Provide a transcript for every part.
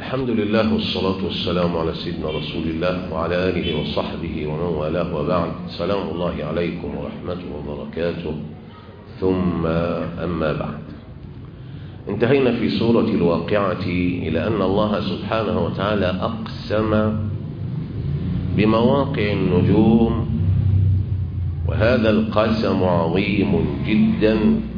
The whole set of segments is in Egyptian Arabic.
الحمد لله والصلاة والسلام على سيدنا رسول الله وعلى آله وصحبه ومن والاه وبعد سلام الله عليكم ورحمته وبركاته ثم أما بعد انتهينا في سورة الواقعة إلى أن الله سبحانه وتعالى أقسم بمواقع النجوم وهذا القسم عظيم جدا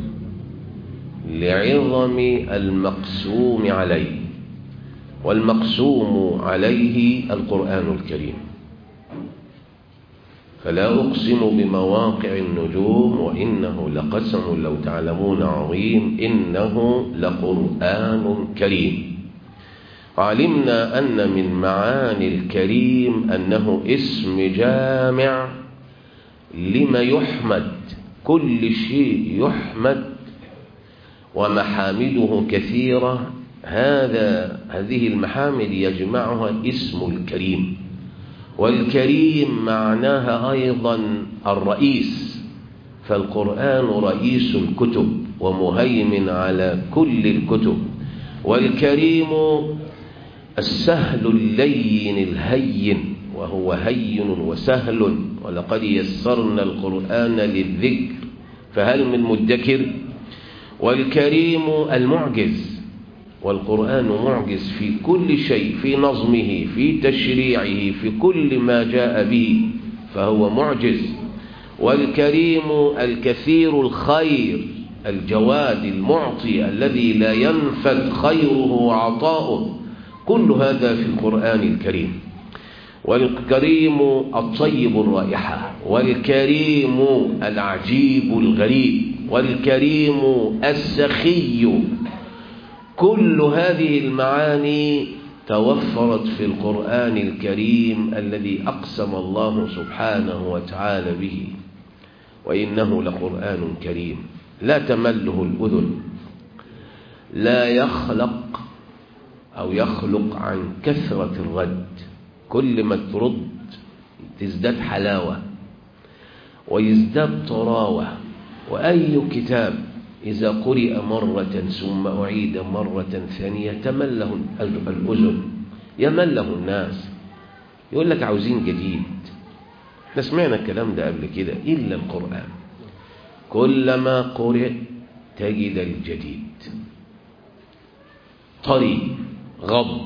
لعظم المقسوم عليه والمقسوم عليه القرآن الكريم فلا أقسم بمواقع النجوم وإنه لقسم لو تعلمون عظيم إنه لقرآن كريم علمنا أن من معاني الكريم أنه اسم جامع لما يحمد كل شيء يحمد ومحامده كثيرة هذا هذه المحامد يجمعها اسم الكريم والكريم معناها أيضا الرئيس فالقرآن رئيس الكتب ومهيمن على كل الكتب والكريم السهل اللين الهين وهو هين وسهل ولقد يسرنا القرآن للذكر فهل من مدكر والكريم المعجز والقرآن معجز في كل شيء في نظمه في تشريعه في كل ما جاء به فهو معجز والكريم الكثير الخير الجواد المعطي الذي لا ينفد خيره وعطاؤه كل هذا في القرآن الكريم والكريم الطيب الرائحة والكريم العجيب الغريب والكريم السخي كل هذه المعاني توفرت في القرآن الكريم الذي أقسم الله سبحانه وتعالى به وإنه لقرآن كريم لا تمله الأذن لا يخلق أو يخلق عن كثرة الرد كل ما ترد تزداد حلاوة ويزداد طراوة وأي كتاب إذا قرئ مرة ثم أعيد مرة ثانية تمله الأذن يمله الناس يقول لك عاوزين جديد احنا سمعنا الكلام ده قبل كده إلا القرآن كلما قرئ تجد الجديد طري غض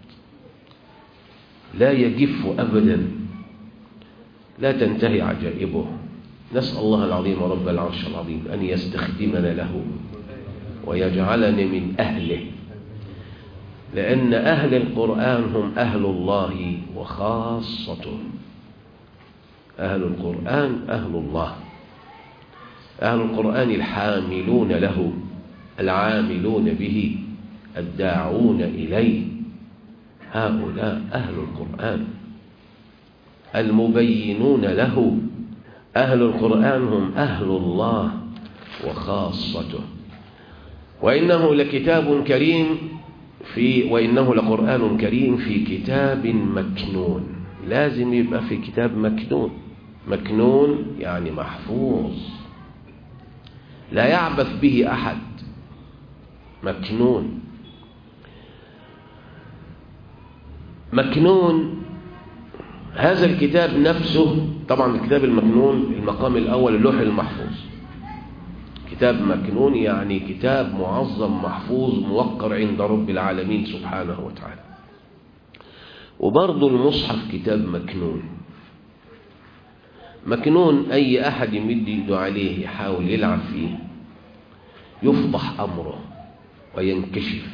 لا يجف أبدا لا تنتهي عجائبه نسأل الله العظيم رب العرش العظيم أن يستخدمنا له ويجعلني من أهله لأن أهل القرآن هم أهل الله وخاصته أهل القرآن أهل الله أهل القرآن الحاملون له العاملون به الداعون إليه هؤلاء أهل القرآن المبينون له أهل القرآن هم أهل الله وخاصته وإنه لكتاب كريم في وإنه لقرآن كريم في كتاب مكنون لازم يبقى في كتاب مكنون مكنون يعني محفوظ لا يعبث به أحد مكنون مكنون هذا الكتاب نفسه طبعا الكتاب المكنون المقام الأول اللوح المحفوظ كتاب مكنون يعني كتاب معظم محفوظ موقر عند رب العالمين سبحانه وتعالى وبرضه المصحف كتاب مكنون مكنون أي أحد يمد يده عليه يحاول يلعب فيه يفضح أمره وينكشف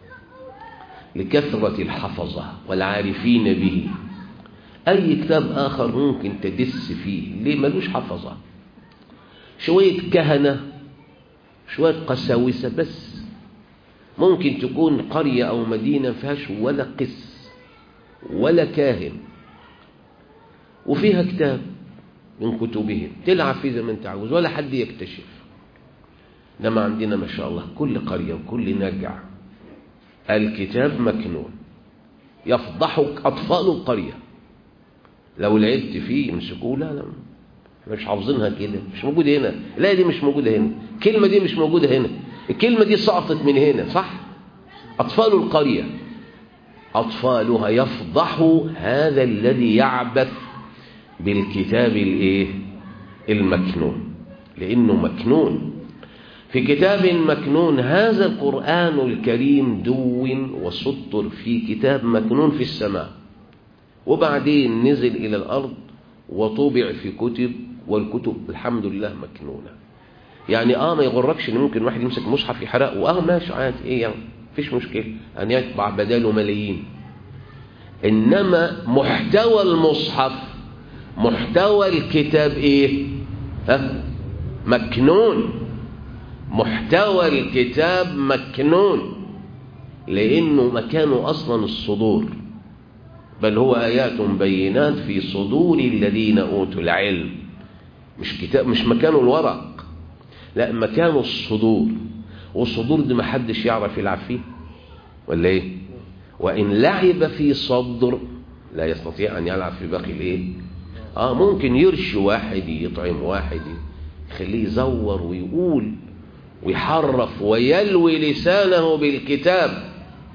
لكثرة الحفظة والعارفين به أي كتاب آخر ممكن تدس فيه ليه ملوش حفظة شوية كهنة شوية قساوسة بس ممكن تكون قرية أو مدينة فيهاش ولا قس ولا كاهن وفيها كتاب من كتبهم تلعب فيه زي ما انت عاوز ولا حد يكتشف انما عندنا ما شاء الله كل قرية وكل نجع الكتاب مكنون يفضحك أطفال القرية لو لعبت فيه يمسكوه لا لا مش حافظينها كده مش موجودة هنا لا دي مش موجودة هنا الكلمة دي مش موجودة هنا الكلمة دي سقطت من هنا صح أطفال القرية أطفالها يفضحوا هذا الذي يعبث بالكتاب الايه المكنون لأنه مكنون في كتاب مكنون هذا القرآن الكريم دون وسطر في كتاب مكنون في السماء وبعدين نزل إلى الأرض وطبع في كتب والكتب الحمد لله مكنونة يعني اه ما يغركش ان ممكن واحد يمسك مصحف يحرقه اه ماشي عادي ايه يعني مفيش مشكلة ان يطبع بداله ملايين انما محتوى المصحف محتوى الكتاب ايه ها مكنون محتوى الكتاب مكنون لانه مكانه اصلا الصدور بل هو ايات بينات في صدور الذين اوتوا العلم مش كتاب مش مكانه الورق لا مكانه الصدور والصدور دي ما حدش يعرف يلعب فيه ولا ايه وان لعب في صدر لا يستطيع ان يلعب في باقي الايه اه ممكن يرشي واحد يطعم واحد يخليه يزور ويقول ويحرف ويلوي لسانه بالكتاب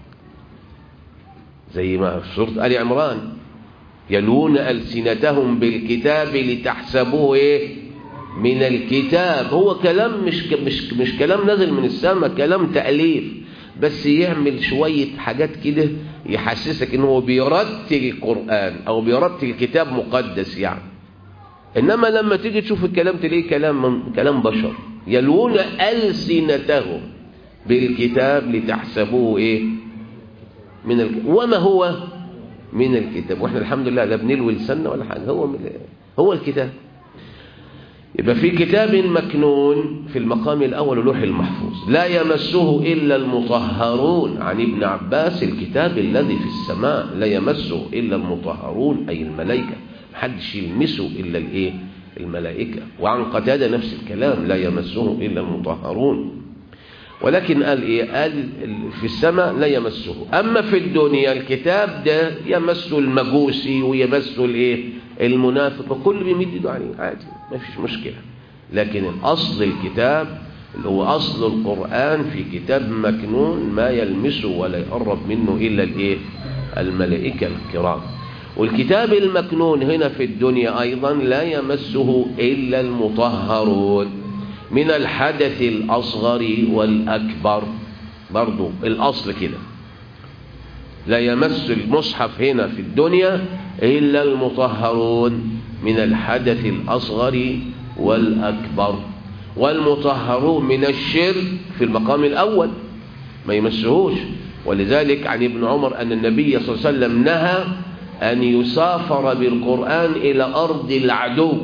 زي ما في سورة آل عمران يلون ألسنتهم بالكتاب لتحسبوه إيه من الكتاب هو كلام مش مش مش كلام نازل من السماء كلام تأليف بس يعمل شوية حاجات كده يحسسك ان هو بيرتل القرآن او بيرتل كتاب مقدس يعني انما لما تيجي تشوف الكلام تلاقيه كلام من كلام بشر يلون ألسنتهم بالكتاب لتحسبوه ايه من ال... وما هو من الكتاب واحنا الحمد لله لا بنلوي لساننا ولا حاجه هو من... هو الكتاب يبقى في كتاب مكنون في المقام الأول لوح المحفوظ لا يمسه إلا المطهرون عن ابن عباس الكتاب الذي في السماء لا يمسه إلا المطهرون أي الملائكة محدش يلمسه إلا الإيه الملائكة وعن قتادة نفس الكلام لا يمسه إلا المطهرون ولكن قال إيه قال في السماء لا يمسه أما في الدنيا الكتاب ده يمسه المجوسي ويمسه الإيه المنافق وكل بيمد ايده عليه عادي ما فيش مشكلة لكن الأصل الكتاب اللي هو أصل القرآن في كتاب مكنون ما يلمسه ولا يقرب منه إلا الإيه الملائكة الكرام والكتاب المكنون هنا في الدنيا أيضا لا يمسه إلا المطهرون من الحدث الأصغر والأكبر برضو الأصل كده لا يمس المصحف هنا في الدنيا إلا المطهرون من الحدث الأصغر والأكبر والمطهرون من الشرك في المقام الأول ما يمسهوش ولذلك عن ابن عمر أن النبي صلى الله عليه وسلم نهى أن يسافر بالقرآن إلى أرض العدو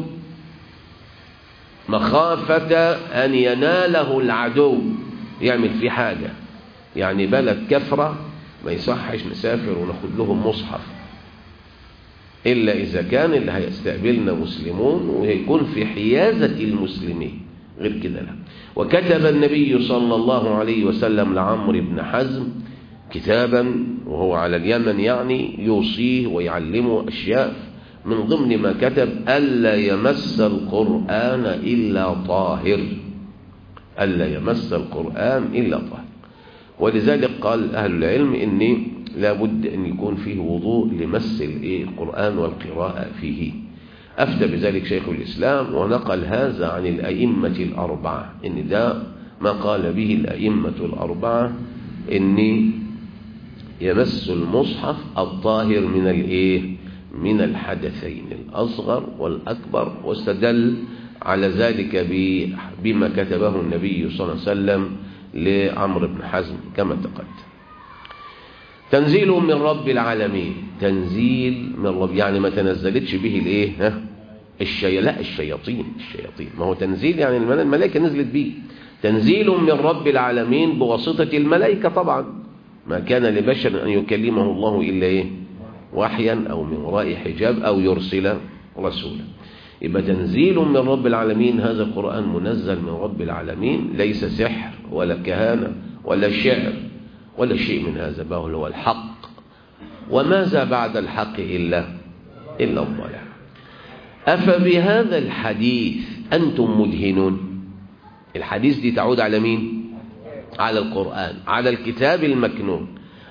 مخافة أن يناله العدو يعمل فيه حاجة يعني بلد كفرة ما يصحش نسافر وناخد لهم مصحف إلا إذا كان اللي هيستقبلنا مسلمون ويكون في حيازة المسلمين غير كده لا وكتب النبي صلى الله عليه وسلم لعمرو بن حزم كتابا وهو على اليمن يعني يوصيه ويعلمه أشياء من ضمن ما كتب ألا يمس القرآن إلا طاهر ألا يمس القرآن إلا طاهر ولذلك قال أهل العلم إن لابد أن يكون فيه وضوء لمس القرآن والقراءة فيه أفتى بذلك شيخ الإسلام ونقل هذا عن الأئمة الأربعة إن ده ما قال به الأئمة الأربعة إن يمس المصحف الطاهر من الإيه من الحدثين الأصغر والأكبر واستدل على ذلك بما كتبه النبي صلى الله عليه وسلم لعمرو بن حزم كما تقدم تنزيل من رب العالمين تنزيل من رب يعني ما تنزلتش به الايه ها الشي... لا الشياطين الشياطين ما هو تنزيل يعني الملائكه نزلت به تنزيل من رب العالمين بواسطه الملائكه طبعا ما كان لبشر ان يكلمه الله الا ايه وحيا او من وراء حجاب او يرسل رسولا يبقى تنزيل من رب العالمين هذا القرآن منزل من رب العالمين ليس سحر ولا كهانة ولا شعر ولا شيء من هذا بل هو الحق وماذا بعد الحق إلا إلا الضلال أفبهذا الحديث أنتم مدهنون الحديث دي تعود على مين على القرآن على الكتاب المكنون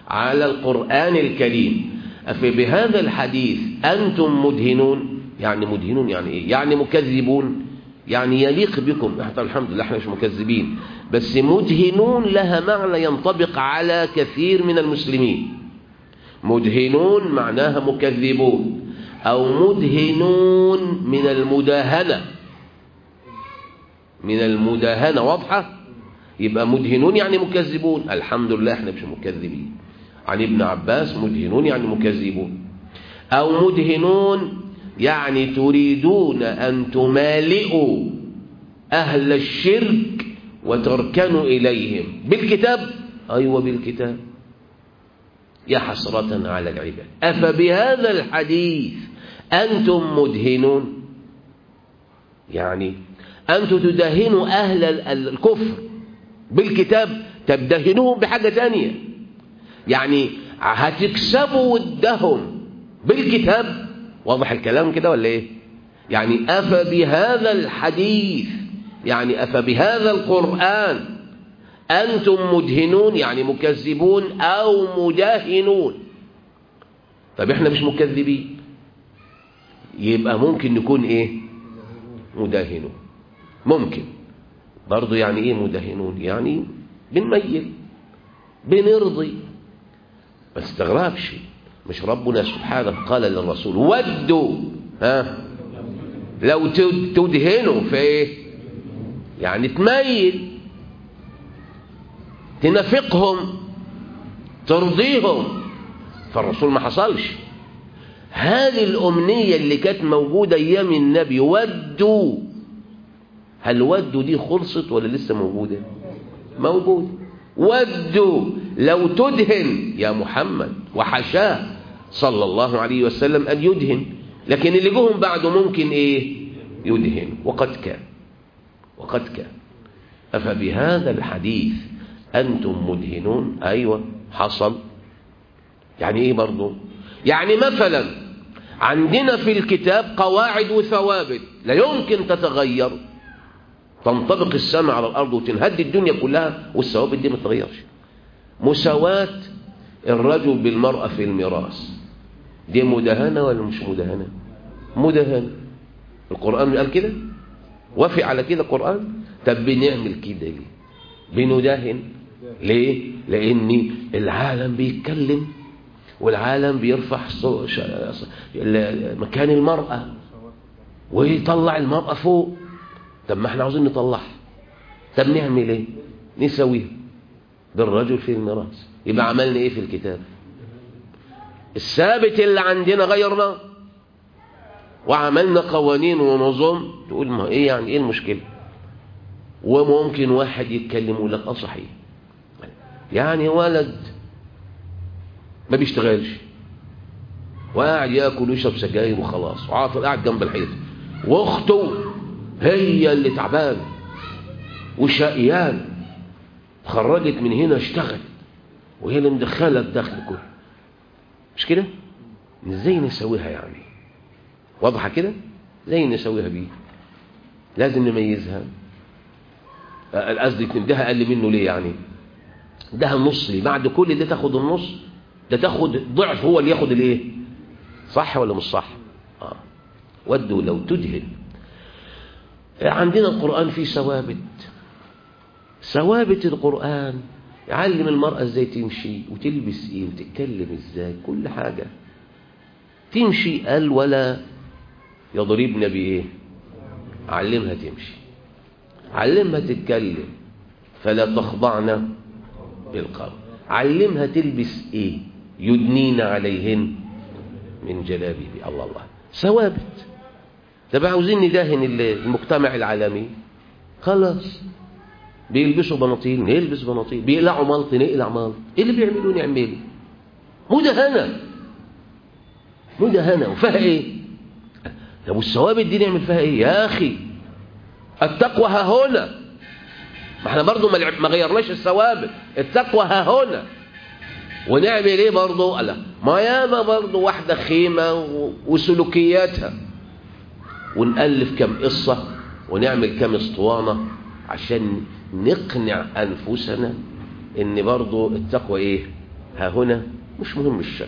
على القرآن الكريم أفبهذا الحديث أنتم مدهنون يعني مدهنون يعني إيه يعني مكذبون يعني يليق بكم احنا الحمد لله احنا مش مكذبين بس مدهنون لها معنى ينطبق على كثير من المسلمين مدهنون معناها مكذبون أو مدهنون من المداهنة من المداهنة واضحة يبقى مدهنون يعني مكذبون الحمد لله احنا مش مكذبين عن ابن عباس مدهنون يعني مكذبون أو مدهنون يعني تريدون أن تمالئوا أهل الشرك وتركنوا إليهم بالكتاب أيوة بالكتاب يا حسرة على العباد أفبهذا الحديث أنتم مدهنون يعني أنتم تدهنوا أهل الكفر بالكتاب تدهنوهم بحاجة تانية يعني هتكسبوا ودهم بالكتاب واضح الكلام كده ولا ايه يعني أفبهذا الحديث يعني أفبهذا القرآن أنتم مدهنون يعني مكذبون أو مداهنون طب احنا مش مكذبين يبقى ممكن نكون ايه مداهنون ممكن برضو يعني ايه مداهنون يعني بنميل بنرضي ما تستغربش مش ربنا سبحانه قال للرسول ودوا ها لو تدهنوا في ايه يعني تميل تنافقهم ترضيهم فالرسول ما حصلش هذه الأمنية اللي كانت موجودة أيام النبي ودوا هل ودوا دي خلصت ولا لسه موجودة موجودة ودوا لو تدهن يا محمد وحشاه صلى الله عليه وسلم أن يدهن لكن اللي جهم بعده ممكن إيه يدهن وقد كان وقد كان أفبهذا الحديث أنتم مدهنون أيوة حصل يعني إيه برضو يعني مثلا عندنا في الكتاب قواعد وثوابت لا يمكن تتغير تنطبق السماء على الأرض وتنهد الدنيا كلها والثوابت دي ما تتغيرش مساواة الرجل بالمرأة في الميراث دي مدهنة ولا مش مدهنة مدهنة القرآن قال كده وافق على كده القرآن طب بنعمل كده ليه بندهن ليه لأن العالم بيتكلم والعالم بيرفع مكان المرأة ويطلع المرأة فوق طب ما احنا عاوزين نطلعها طب نعمل ايه نسويها بالرجل في الميراث يبقى عملنا ايه في الكتاب الثابت اللي عندنا غيرناه وعملنا قوانين ونظم تقول ما ايه يعني ايه المشكله وممكن واحد يتكلم ويقول لك اه صحيح يعني ولد ما بيشتغلش وقاعد ياكل ويشرب سجاير وخلاص وعاطل قاعد جنب الحيط واخته هي اللي تعبان وشقيان خرجت من هنا اشتغل وهي اللي مدخله الدخل كله مش كده ازاي نسويها يعني واضحه كده ازاي نسويها بيه لازم نميزها قصدي نديها اقل منه ليه يعني ده النص ليه بعد كل ده تاخد النص ده تاخد ضعف هو اللي ياخد الايه صح ولا مش صح اه ودوا لو تدهن عندنا القرآن فيه ثوابت ثوابت القرآن يعلم المرأة ازاي تمشي وتلبس ايه وتتكلم ازاي كل حاجة تمشي قال ولا يضربن بايه علمها تمشي علمها تتكلم فلا تخضعن بالقول علمها تلبس ايه يدنين عليهن من جلابيب الله الله ثوابت طب عاوزين ندهن المجتمع العالمي خلاص بيلبسوا بناطيل نلبس بناطيل بيقلعوا ملط نقلع ملط ايه اللي بيعملوه نعمله مدهنه مدهنه وفيها ايه طب والثوابت دي نعمل فيها ايه يا اخي التقوى ها هنا ما احنا برضو ما غيرناش الثوابت التقوى ها هنا ونعمل ايه برضو لا ما ياما برضو واحدة خيمة وسلوكياتها ونألف كم قصة ونعمل كم اسطوانة عشان نقنع أنفسنا ان برضو التقوى ايه ها هنا مش مهم الشكل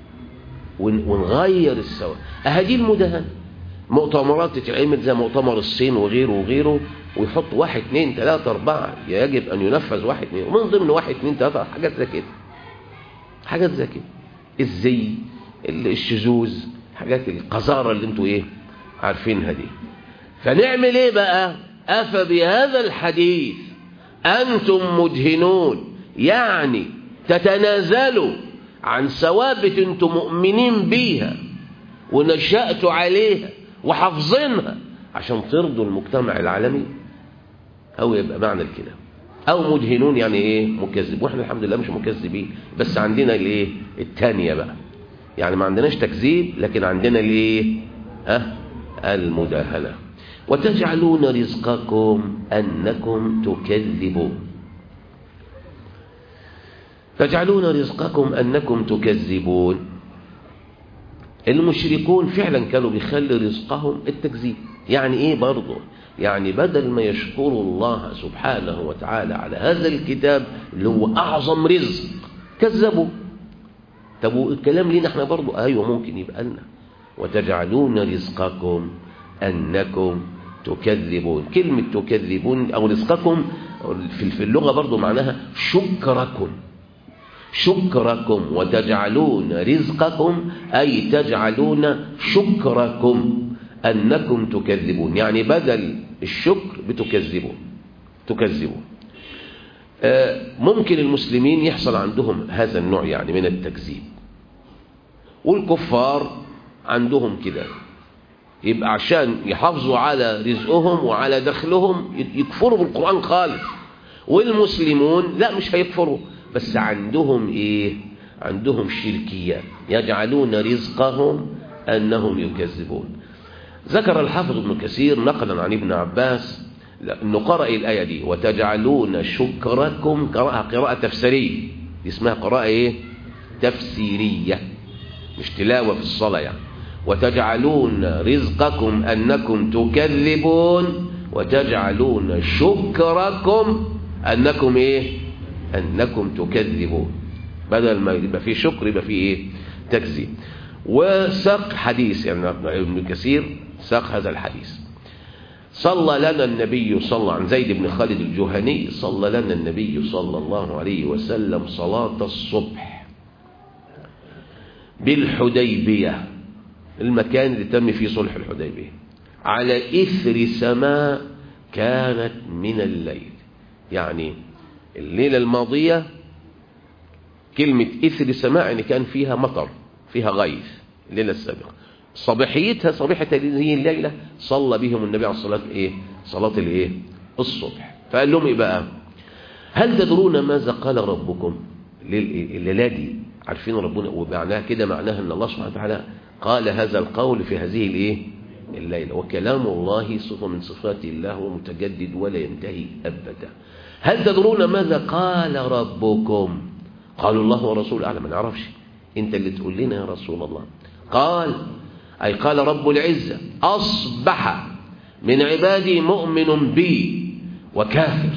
ونغير السواء أهدي المدهن مؤتمرات تتعمل زي مؤتمر الصين وغيره وغيره ويحط واحد اثنين ثلاثة أربعة يجب أن ينفذ واحد اثنين ومن ضمن واحد اثنين ثلاثة حاجات زي كده حاجات زي كده الزي الشذوذ حاجات القذارة اللي انتوا ايه عارفينها دي فنعمل ايه بقى أفبهذا الحديث أنتم مدهنون يعني تتنازلوا عن ثوابت انتم مؤمنين بيها ونشأتوا عليها وحافظينها عشان ترضوا المجتمع العالمي أو يبقى معنى الكلام أو مدهنون يعني إيه مكذب وإحنا الحمد لله مش مكذبين بس عندنا الإيه التانية بقى يعني ما عندناش تكذيب لكن عندنا الإيه ها المداهنة وتجعلون رزقكم أنكم تكذبون تجعلون رزقكم أنكم تكذبون المشركون فعلا كانوا بيخلي رزقهم التكذيب يعني ايه برضه يعني بدل ما يشكروا الله سبحانه وتعالى على هذا الكتاب اللي هو اعظم رزق كذبوا طب الكلام لينا احنا برضه ايوه ممكن يبقى لنا وتجعلون رزقكم انكم تكذبون كلمه تكذبون او رزقكم في اللغه برضه معناها شكركم شكركم وتجعلون رزقكم أي تجعلون شكركم أنكم تكذبون يعني بدل الشكر بتكذبون تكذبون ممكن المسلمين يحصل عندهم هذا النوع يعني من التكذيب والكفار عندهم كده يبقى عشان يحافظوا على رزقهم وعلى دخلهم يكفروا بالقرآن خالص والمسلمون لا مش هيكفروا بس عندهم ايه عندهم شركيات يجعلون رزقهم انهم يكذبون ذكر الحافظ ابن كثير نقلا عن ابن عباس انه قرأ الايه دي وتجعلون شكركم قراءه قراءه تفسيريه اسمها قراءه ايه تفسيريه مش تلاوه في الصلاه يعني وتجعلون رزقكم انكم تكذبون وتجعلون شكركم انكم ايه أنكم تكذبون بدل ما يبقى فيه شكر يبقى فيه إيه تكذيب وساق حديث يعني ابن كثير ساق هذا الحديث صلى لنا النبي صلى عن زيد بن خالد الجهني صلى لنا النبي صلى الله عليه وسلم صلاة الصبح بالحديبية المكان اللي تم فيه صلح الحديبية على إثر سماء كانت من الليل يعني الليلة الماضية كلمة إثر سماء يعني كان فيها مطر فيها غيث الليلة السابقة صباحيتها صبيحة هذه الليلة صلى بهم النبي عليه الصلاة إيه صلاة الإيه الصبح فقال لهم إيه بقى هل تدرون ماذا قال ربكم الليلة دي عارفين ربنا ومعناها كده معناها أن الله سبحانه وتعالى قال هذا القول في هذه الإيه الليلة وكلام الله صفة من صفات الله ومتجدد ولا ينتهي أبدا هل تدرون ماذا قال ربكم قالوا الله ورسوله أعلم ما نعرفش انت اللي تقول لنا يا رسول الله قال أي قال رب العزة أصبح من عبادي مؤمن بي وكافر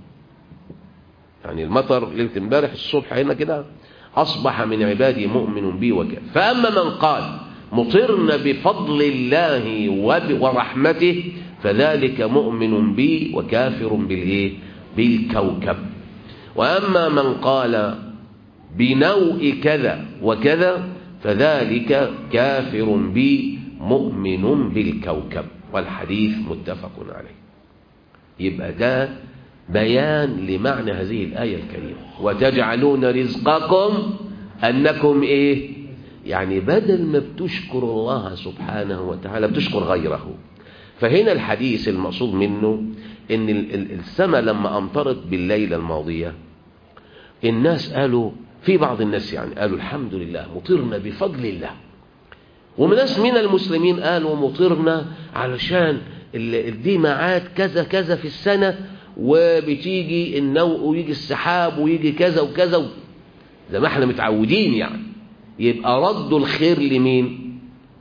يعني المطر ليلة امبارح الصبح هنا كده أصبح من عبادي مؤمن بي وكافر فأما من قال مطرنا بفضل الله ورحمته فذلك مؤمن بي وكافر بالإيه بالكوكب وأما من قال بنوء كذا وكذا فذلك كافر بي مؤمن بالكوكب والحديث متفق عليه يبقى ده بيان لمعنى هذه الآية الكريمة وتجعلون رزقكم أنكم إيه يعني بدل ما بتشكر الله سبحانه وتعالى بتشكر غيره فهنا الحديث المقصود منه ان السماء لما امطرت بالليلة الماضية الناس قالوا في بعض الناس يعني قالوا الحمد لله مطرنا بفضل الله وناس من المسلمين قالوا مطرنا علشان دي ميعاد كذا كذا في السنة وبتيجي النوء ويجي السحاب ويجي كذا وكذا زي ما احنا متعودين يعني يبقى ردوا الخير لمين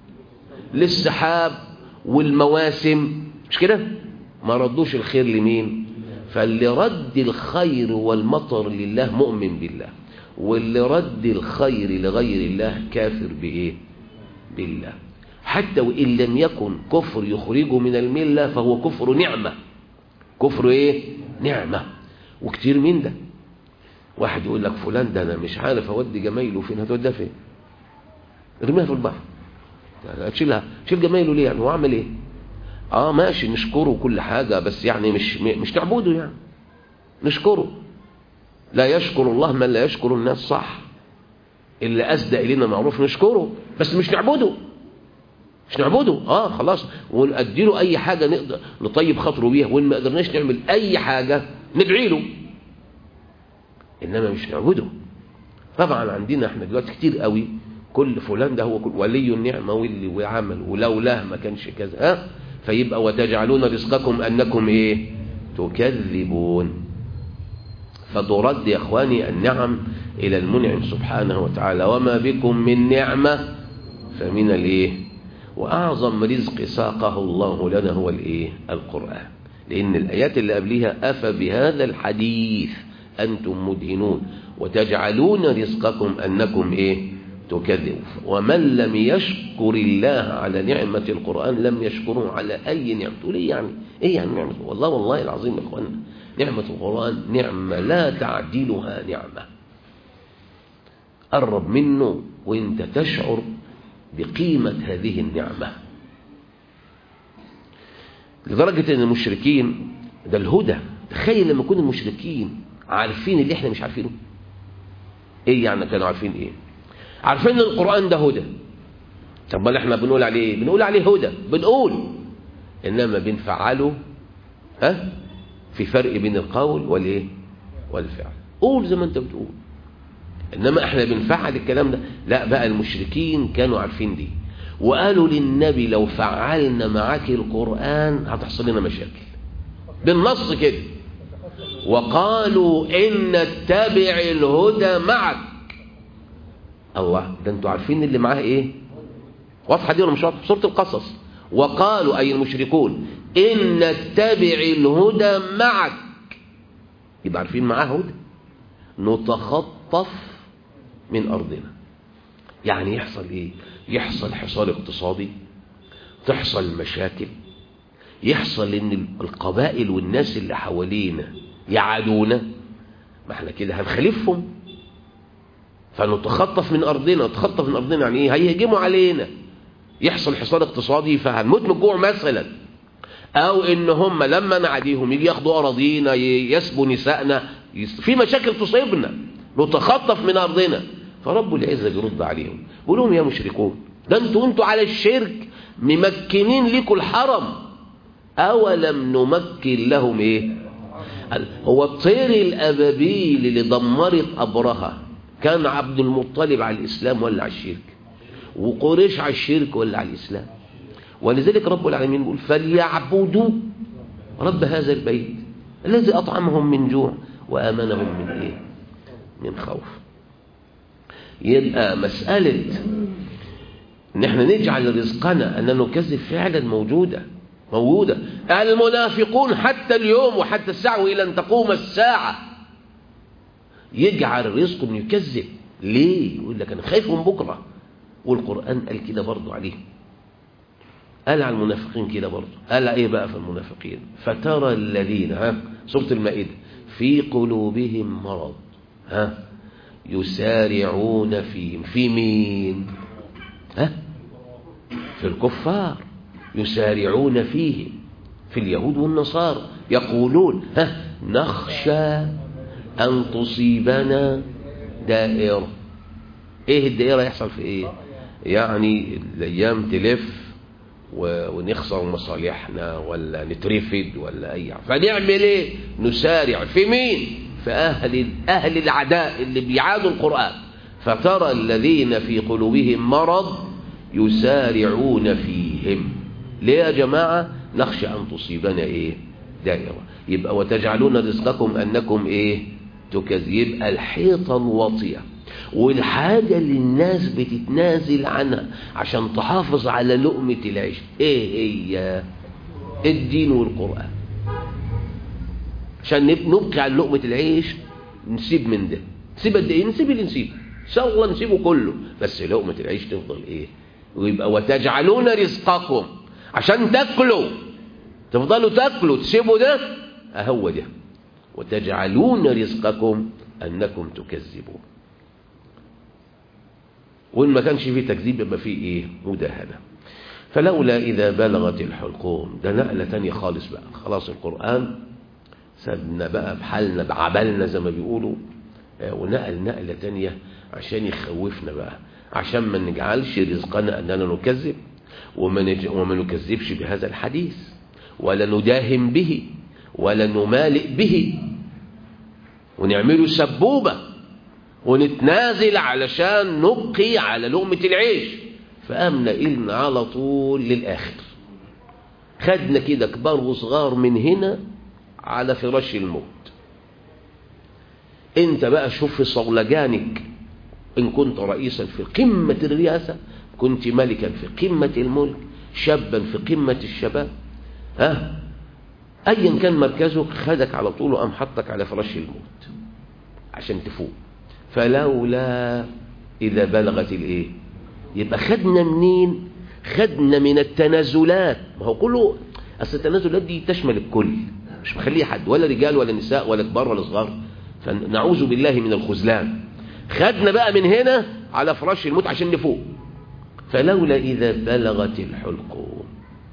للسحاب والمواسم مش كده ما ردوش الخير لمين فاللي رد الخير والمطر لله مؤمن بالله واللي رد الخير لغير الله كافر بإيه بالله حتى وإن لم يكن كفر يخرجه من الملة فهو كفر نعمة كفر إيه نعمة وكتير من ده واحد يقول لك فلان ده أنا مش عارف أودي جمايله فين هتوديها فين ارميها في البحر تشيلها تشيل جمايله ليه يعني هو عمل ايه اه ماشي نشكره كل حاجة بس يعني مش مش نعبده يعني نشكره لا يشكر الله من لا يشكر الناس صح اللي أسدى إلينا معروف نشكره بس مش نعبده مش نعبده اه خلاص ونأديله أي حاجة نقدر نطيب خاطره بيها وإن ما قدرناش نعمل أي حاجة ندعي له إنما مش نعبده طبعا عندنا احنا دلوقتي كتير قوي كل فلان ده هو كل ولي النعمة واللي وعمل ولولاه ما كانش كذا ها فيبقى وتجعلون رزقكم أنكم إيه تكذبون فترد يا أخواني النعم إلى المنعم سبحانه وتعالى وما بكم من نعمة فمن الإيه وأعظم رزق ساقه الله لنا هو الإيه القرآن لأن الآيات اللي قبلها أفبهذا الحديث أنتم مدهنون وتجعلون رزقكم أنكم إيه تكذب ومن لم يشكر الله على نعمة القرآن لم يشكره على أي نعمة تقول إيه يعني إيه يعني نعمة والله والله العظيم يا إخواننا نعمة القرآن نعمة لا تعدلها نعمة قرب منه وانت تشعر بقيمة هذه النعمة لدرجة ان المشركين ده الهدى تخيل لما يكون المشركين عارفين اللي احنا مش عارفينه ايه يعني كانوا عارفين ايه عارفين ان القرآن ده هدى طب ما احنا بنقول عليه ايه بنقول عليه هدى بنقول انما بنفعله ها في فرق بين القول والايه والفعل قول زي ما انت بتقول انما احنا بنفعل الكلام ده لا بقى المشركين كانوا عارفين دي وقالوا للنبي لو فعلنا معاك القرآن هتحصل لنا مشاكل بالنص كده وقالوا إن نتبع الهدى معك الله ده انتوا عارفين اللي معاه ايه واضحه دي ولا مش واضحه سوره القصص وقالوا اي المشركون ان نتبع الهدى معك يبقى عارفين معاه هدى نتخطف من ارضنا يعني يحصل ايه يحصل حصار اقتصادي تحصل مشاكل يحصل ان القبائل والناس اللي حوالينا يعادونا ما احنا كده هنخالفهم فنتخطف من أرضنا نتخطف من أرضنا يعني إيه هيهجموا علينا يحصل حصار اقتصادي فهنموت من الجوع مثلا أو إن هم لما نعديهم يجي ياخدوا أراضينا يسبوا نسائنا في مشاكل تصيبنا نتخطف من أرضنا فرب العزة بيرد عليهم بيقول لهم يا مشركون ده انتوا انتوا على الشرك ممكنين لكم الحرم أولم نمكن لهم إيه هو الطير الأبابيل اللي دمرت أبرهة كان عبد المطلب على الإسلام ولا على الشرك وقريش على الشرك ولا على الإسلام ولذلك رب العالمين يقول فليعبدوا رب هذا البيت الذي أطعمهم من جوع وآمنهم من إيه من خوف يبقى مسألة ان احنا نجعل رزقنا أن نكذب فعلا موجودة موجودة المنافقون حتى اليوم وحتى الساعة وإلى أن تقوم الساعة يجعل رزقه انه يكذب ليه يقول لك انا خايف من بكره والقران قال كده برضه عليه قال على المنافقين كده برضه قال ايه بقى في المنافقين فترى الذين ها سوره المائده في قلوبهم مرض ها يسارعون فيهم في مين ها في الكفار يسارعون فيهم في اليهود والنصارى يقولون ها نخشى أن تصيبنا دائرة إيه الدائرة يحصل في إيه يعني الأيام تلف ونخسر مصالحنا ولا نترفد ولا أي فنعمل إيه نسارع في مين في أهل, أهل العداء اللي بيعادوا القرآن فترى الذين في قلوبهم مرض يسارعون فيهم ليه يا جماعة نخشى أن تصيبنا إيه دائرة يبقى وتجعلون رزقكم أنكم إيه تكذب يبقى الحيطة الواطية والحاجة اللي الناس بتتنازل عنها عشان تحافظ على لقمة العيش ايه هي الدين والقرآن عشان نبقي على لقمة العيش نسيب من ده تسيب قد ايه نسيب اللي نسيبه ان شاء الله نسيبه كله بس لقمه العيش تفضل ايه ويبقى وتجعلون رزقكم عشان تاكلوا تفضلوا تاكلوا تسيبوا ده اهو ده وتجعلون رزقكم انكم تكذبون وان ما كانش فيه تكذيب يبقى فيه ايه مداهنه فلولا اذا بلغت الحلقوم ده نقله تانية خالص بقى خلاص القران سابنا بقى بحالنا بعبلنا زي ما بيقولوا ونقل نقله تانية عشان يخوفنا بقى عشان ما نجعلش رزقنا اننا نكذب وما, نج... وما نكذبش بهذا الحديث ولا نداهم به ولا نمالئ به ونعمله سبوبة ونتنازل علشان نبقي على لقمة العيش فقامنا إلنا على طول للآخر خدنا كده كبار وصغار من هنا على فراش الموت انت بقى شوف في صولجانك إن كنت رئيسا في قمة الرئاسة كنت ملكا في قمة الملك شابا في قمة الشباب ها ايا كان مركزك خدك على طول وقام حطك على فراش الموت عشان تفوق فلولا اذا بلغت الايه يبقى خدنا منين خدنا من التنازلات ما هو كله اصل التنازلات دي تشمل الكل مش مخليه حد ولا رجال ولا نساء ولا كبار ولا صغار فنعوذ بالله من الخذلان خدنا بقى من هنا على فراش الموت عشان نفوق فلولا إذا بلغت الحلقوم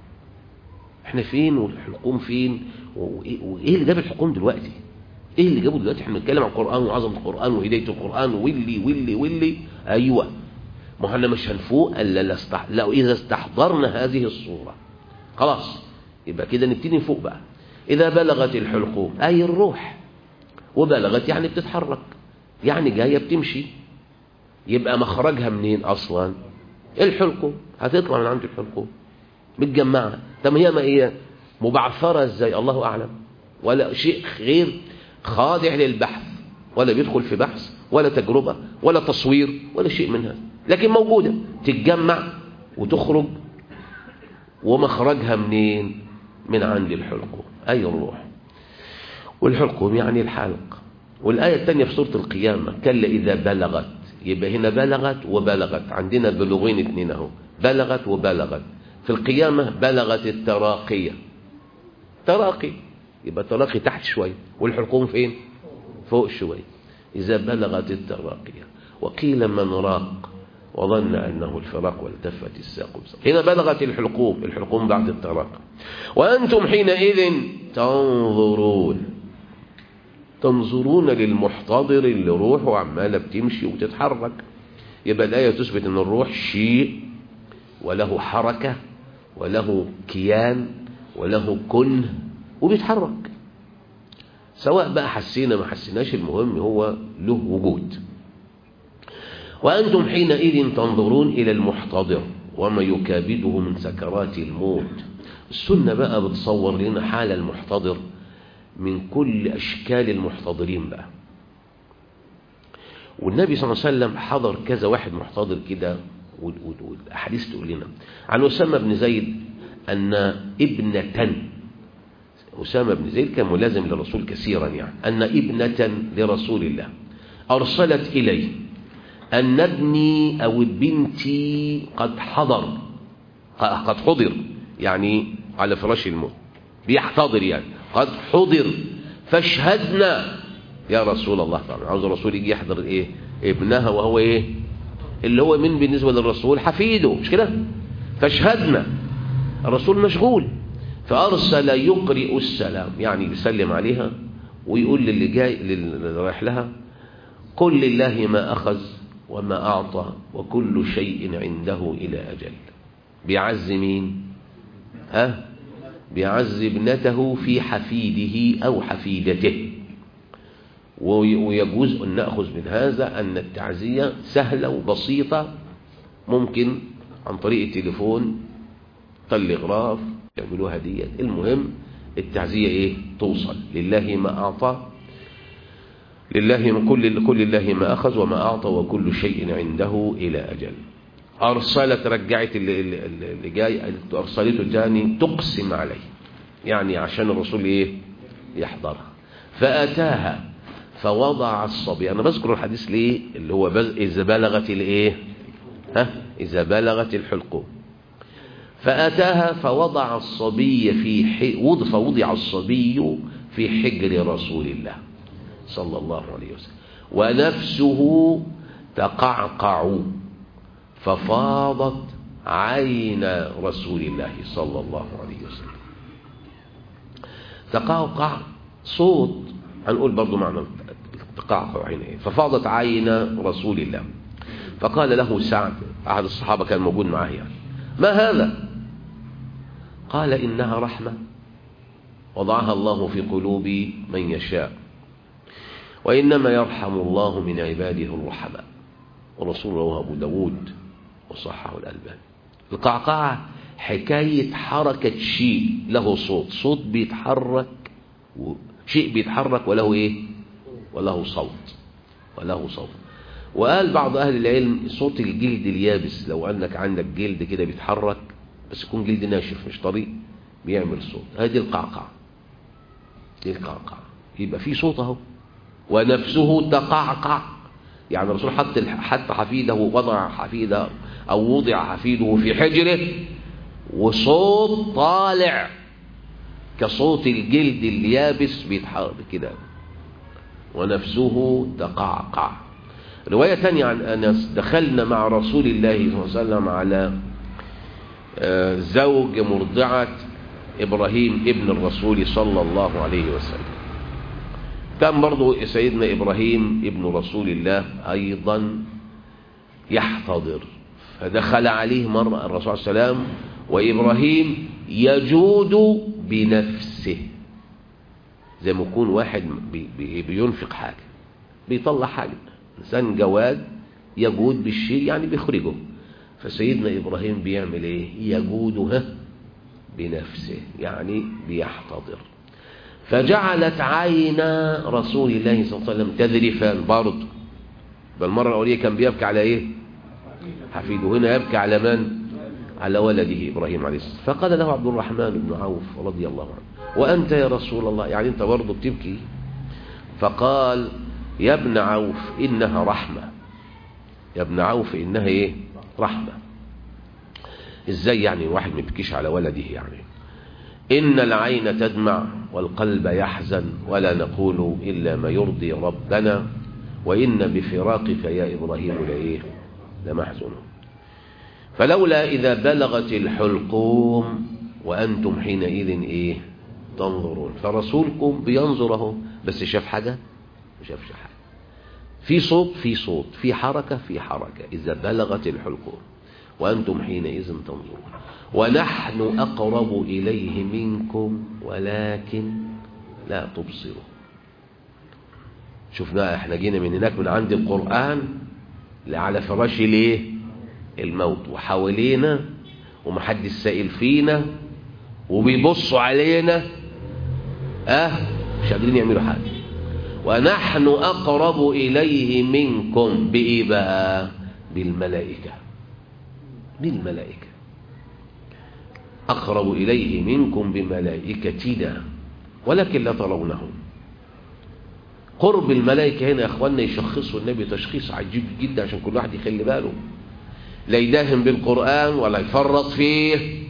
احنا فين والحلقوم فين وايه اللي جاب الحلقوم دلوقتي ايه اللي جابه دلوقتي احنا بنتكلم عن القرآن وعظمة القرآن وهداية القرآن واللي واللي واللي ايوه ما احنا مش هنفوق الا لستح... لو اذا استحضرنا هذه الصورة خلاص يبقى كده نبتدي نفوق بقى اذا بلغت الحلقوم اي الروح وبلغت يعني بتتحرك يعني جايه بتمشي يبقى مخرجها منين اصلا الحلقوم هتطلع من عند الحلقوم متجمعه طب هي ما هي مبعثره ازاي الله اعلم ولا شيء غير خاضع للبحث ولا بيدخل في بحث ولا تجربه ولا تصوير ولا شيء من هذا لكن موجوده تتجمع وتخرج ومخرجها منين من عند الحلقوم اي الروح والحلقوم يعني الحلق والآية الثانية في سورة القيامة كلا إذا بلغت يبقى هنا بلغت وبلغت عندنا بلغين اثنين اهو بلغت وبلغت في القيامة بلغت التراقية تراقي يبقى تراقي تحت شوية والحلقوم فين فوق شوية إذا بلغت التراقية وقيل من راق وظن أنه الفراق والتفت الساق بساق هنا بلغت الحلقوم الحلقوم بعد التراقي وأنتم حينئذ تنظرون تنظرون للمحتضر اللي روحه عماله بتمشي وتتحرك يبقى الآية تثبت أن الروح شيء وله حركة وله كيان وله كنه وبيتحرك سواء بقى حسينا ما حسيناش المهم هو له وجود وأنتم حينئذ تنظرون إلى المحتضر وما يكابده من سكرات الموت السنة بقى بتصور لنا حال المحتضر من كل أشكال المحتضرين بقى والنبي صلى الله عليه وسلم حضر كذا واحد محتضر كده والأحاديث تقول لنا عن أسامة بن زيد أن ابنة أسامة بن زيد كان ملازم للرسول كثيرا يعني أن ابنة لرسول الله أرسلت إليه أن ابني أو بنتي قد حضر قد حضر يعني على فراش الموت بيحتضر يعني قد حضر فاشهدنا يا رسول الله طبعا عاوز الرسول يجي يحضر ايه ابنها وهو ايه اللي هو من بالنسبة للرسول حفيده مش كده فاشهدنا الرسول مشغول فأرسل يقرئ السلام يعني يسلم عليها ويقول للي جاي للي رايح لها قل لله ما أخذ وما أعطى وكل شيء عنده إلى أجل بيعز مين ها بيعز ابنته في حفيده أو حفيدته ويجوز أن نأخذ من هذا أن التعزية سهلة وبسيطة ممكن عن طريق التليفون تلغراف يعملوها ديت المهم التعزية ايه توصل لله ما أعطى لله من كل كل الله ما أخذ وما أعطى وكل شيء عنده إلى أجل أرسلت رجعت اللي, اللي جاي أرسلته الجاني تقسم عليه يعني عشان الرسول إيه يحضرها فأتاها فوضع الصبي أنا بذكر الحديث ليه اللي هو بز... إذا بلغت الإيه ها إذا بلغت الحلقوم فأتاها فوضع الصبي في ح... وض... فوضع الصبي في حجر رسول الله صلى الله عليه وسلم ونفسه تقعقع ففاضت عين رسول الله صلى الله عليه وسلم تقعقع صوت هنقول برضو معنى تقعقع عين ايه ففاضت عين رسول الله فقال له سعد أحد الصحابة كان موجود معه يعني ما هذا قال إنها رحمة وضعها الله في قلوب من يشاء وإنما يرحم الله من عباده الرحماء ورسول الله أبو داود وصححه الألباني القعقعة حكاية حركة شيء له صوت صوت بيتحرك و... شيء بيتحرك وله ايه وله صوت وله صوت وقال بعض أهل العلم صوت الجلد اليابس لو أنك عندك جلد كده بيتحرك بس يكون جلد ناشف مش طري بيعمل صوت هذه القعقعة دي القعقعة يبقى في صوت اهو ونفسه تقعقع يعني الرسول حط حتى حفيده وضع حفيده أو وضع حفيده في حجره وصوت طالع كصوت الجلد اليابس بيتحرك كده ونفسه تقعقع رواية تانية عن أنس دخلنا مع رسول الله صلى الله عليه وسلم على زوج مرضعة إبراهيم ابن الرسول صلى الله عليه وسلم كان برضو سيدنا إبراهيم ابن رسول الله أيضا يحتضر فدخل عليه مرة الرسول صلى الله عليه وسلم وإبراهيم يجود بنفسه زي ما يكون واحد بي بي بينفق حاجة بيطلع حاجة إنسان جواد يجود بالشيء يعني بيخرجه فسيدنا إبراهيم بيعمل إيه يجودها بنفسه يعني بيحتضر فجعلت عين رسول الله صلى الله عليه وسلم تذرفان برضه بالمرة الأولية كان بيبكي على إيه حفيده هنا يبكي على من على ولده إبراهيم عليه السلام فقال له عبد الرحمن بن عوف رضي الله عنه وأنت يا رسول الله يعني أنت برضه بتبكي فقال يا ابن عوف إنها رحمة يا ابن عوف إنها إيه رحمة إزاي يعني واحد ما يبكيش على ولده يعني إن العين تدمع والقلب يحزن ولا نقول إلا ما يرضي ربنا وإن بفراقك يا إبراهيم لإيه لمحزون فلولا إذا بلغت الحلقوم وأنتم حينئذ إيه تنظرون فرسولكم بينظره بس شاف حاجة ما شافش حاجة في صوت في صوت في حركة في حركة إذا بلغت الحلقوم وأنتم حينئذ تنظرون ونحن أقرب إليه منكم ولكن لا تبصروا شفنا احنا جينا من هناك من عند القرآن على فراش ليه الموت وحوالينا ومحدش سائل فينا وبيبصوا علينا اه مش قادرين يعملوا حاجة ونحن أقرب إليه منكم بإيه بقى بالملائكة بالملائكة أقرب إليه منكم بملائكتنا ولكن لا ترونهم قرب الملائكة هنا يا أخواننا يشخصوا النبي تشخيص عجيب جدا عشان كل واحد يخلي باله لا يداهم بالقرآن ولا يفرط فيه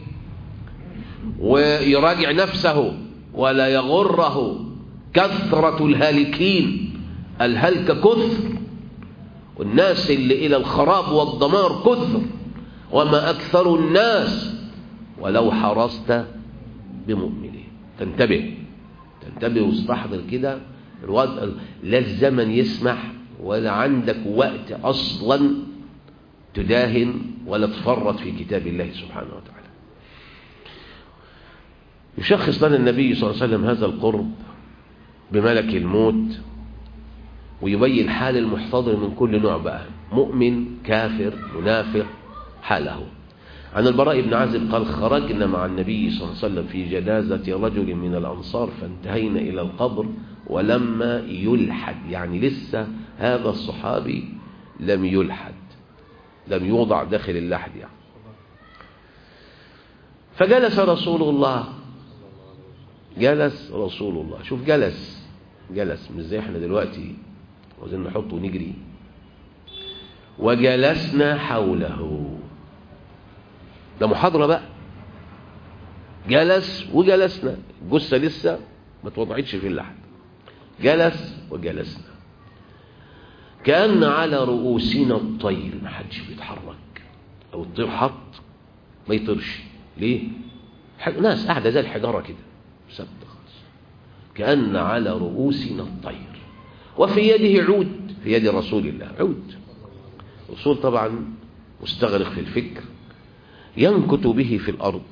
ويراجع نفسه ولا يغره كثرة الهالكين الهلك كثر والناس اللي إلى الخراب والدمار كثر وما أكثر الناس ولو حرصت بمؤمنين تنتبه تنتبه واستحضر كده الوضع لا الزمن يسمح ولا عندك وقت أصلا تداهن ولا تفرط في كتاب الله سبحانه وتعالى يشخص لنا النبي صلى الله عليه وسلم هذا القرب بملك الموت ويبين حال المحتضر من كل نوع بقى مؤمن كافر منافق حاله عن البراء بن عازب قال خرجنا مع النبي صلى الله عليه وسلم في جنازة رجل من الأنصار فانتهينا إلى القبر ولما يلحد يعني لسه هذا الصحابي لم يلحد لم يوضع داخل اللحد يعني فجلس رسول الله جلس رسول الله شوف جلس جلس مش زي احنا دلوقتي عاوزين نحطه ونجري وجلسنا حوله ده محاضرة بقى جلس وجلسنا الجثة لسه ما اتوضعتش في اللحد جلس وجلسنا كأن على رؤوسنا الطير ما حدش بيتحرك أو الطير حط ما يطيرش ليه؟ ناس قاعدة زي الحجارة كده ثابتة خالص كأن على رؤوسنا الطير وفي يده عود في يد رسول الله عود رسول طبعا مستغرق في الفكر ينكت به في الأرض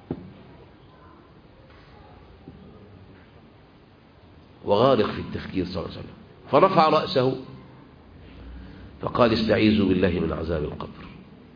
وغارق في التفكير صلى الله عليه وسلم فرفع رأسه فقال استعيذوا بالله من عذاب القبر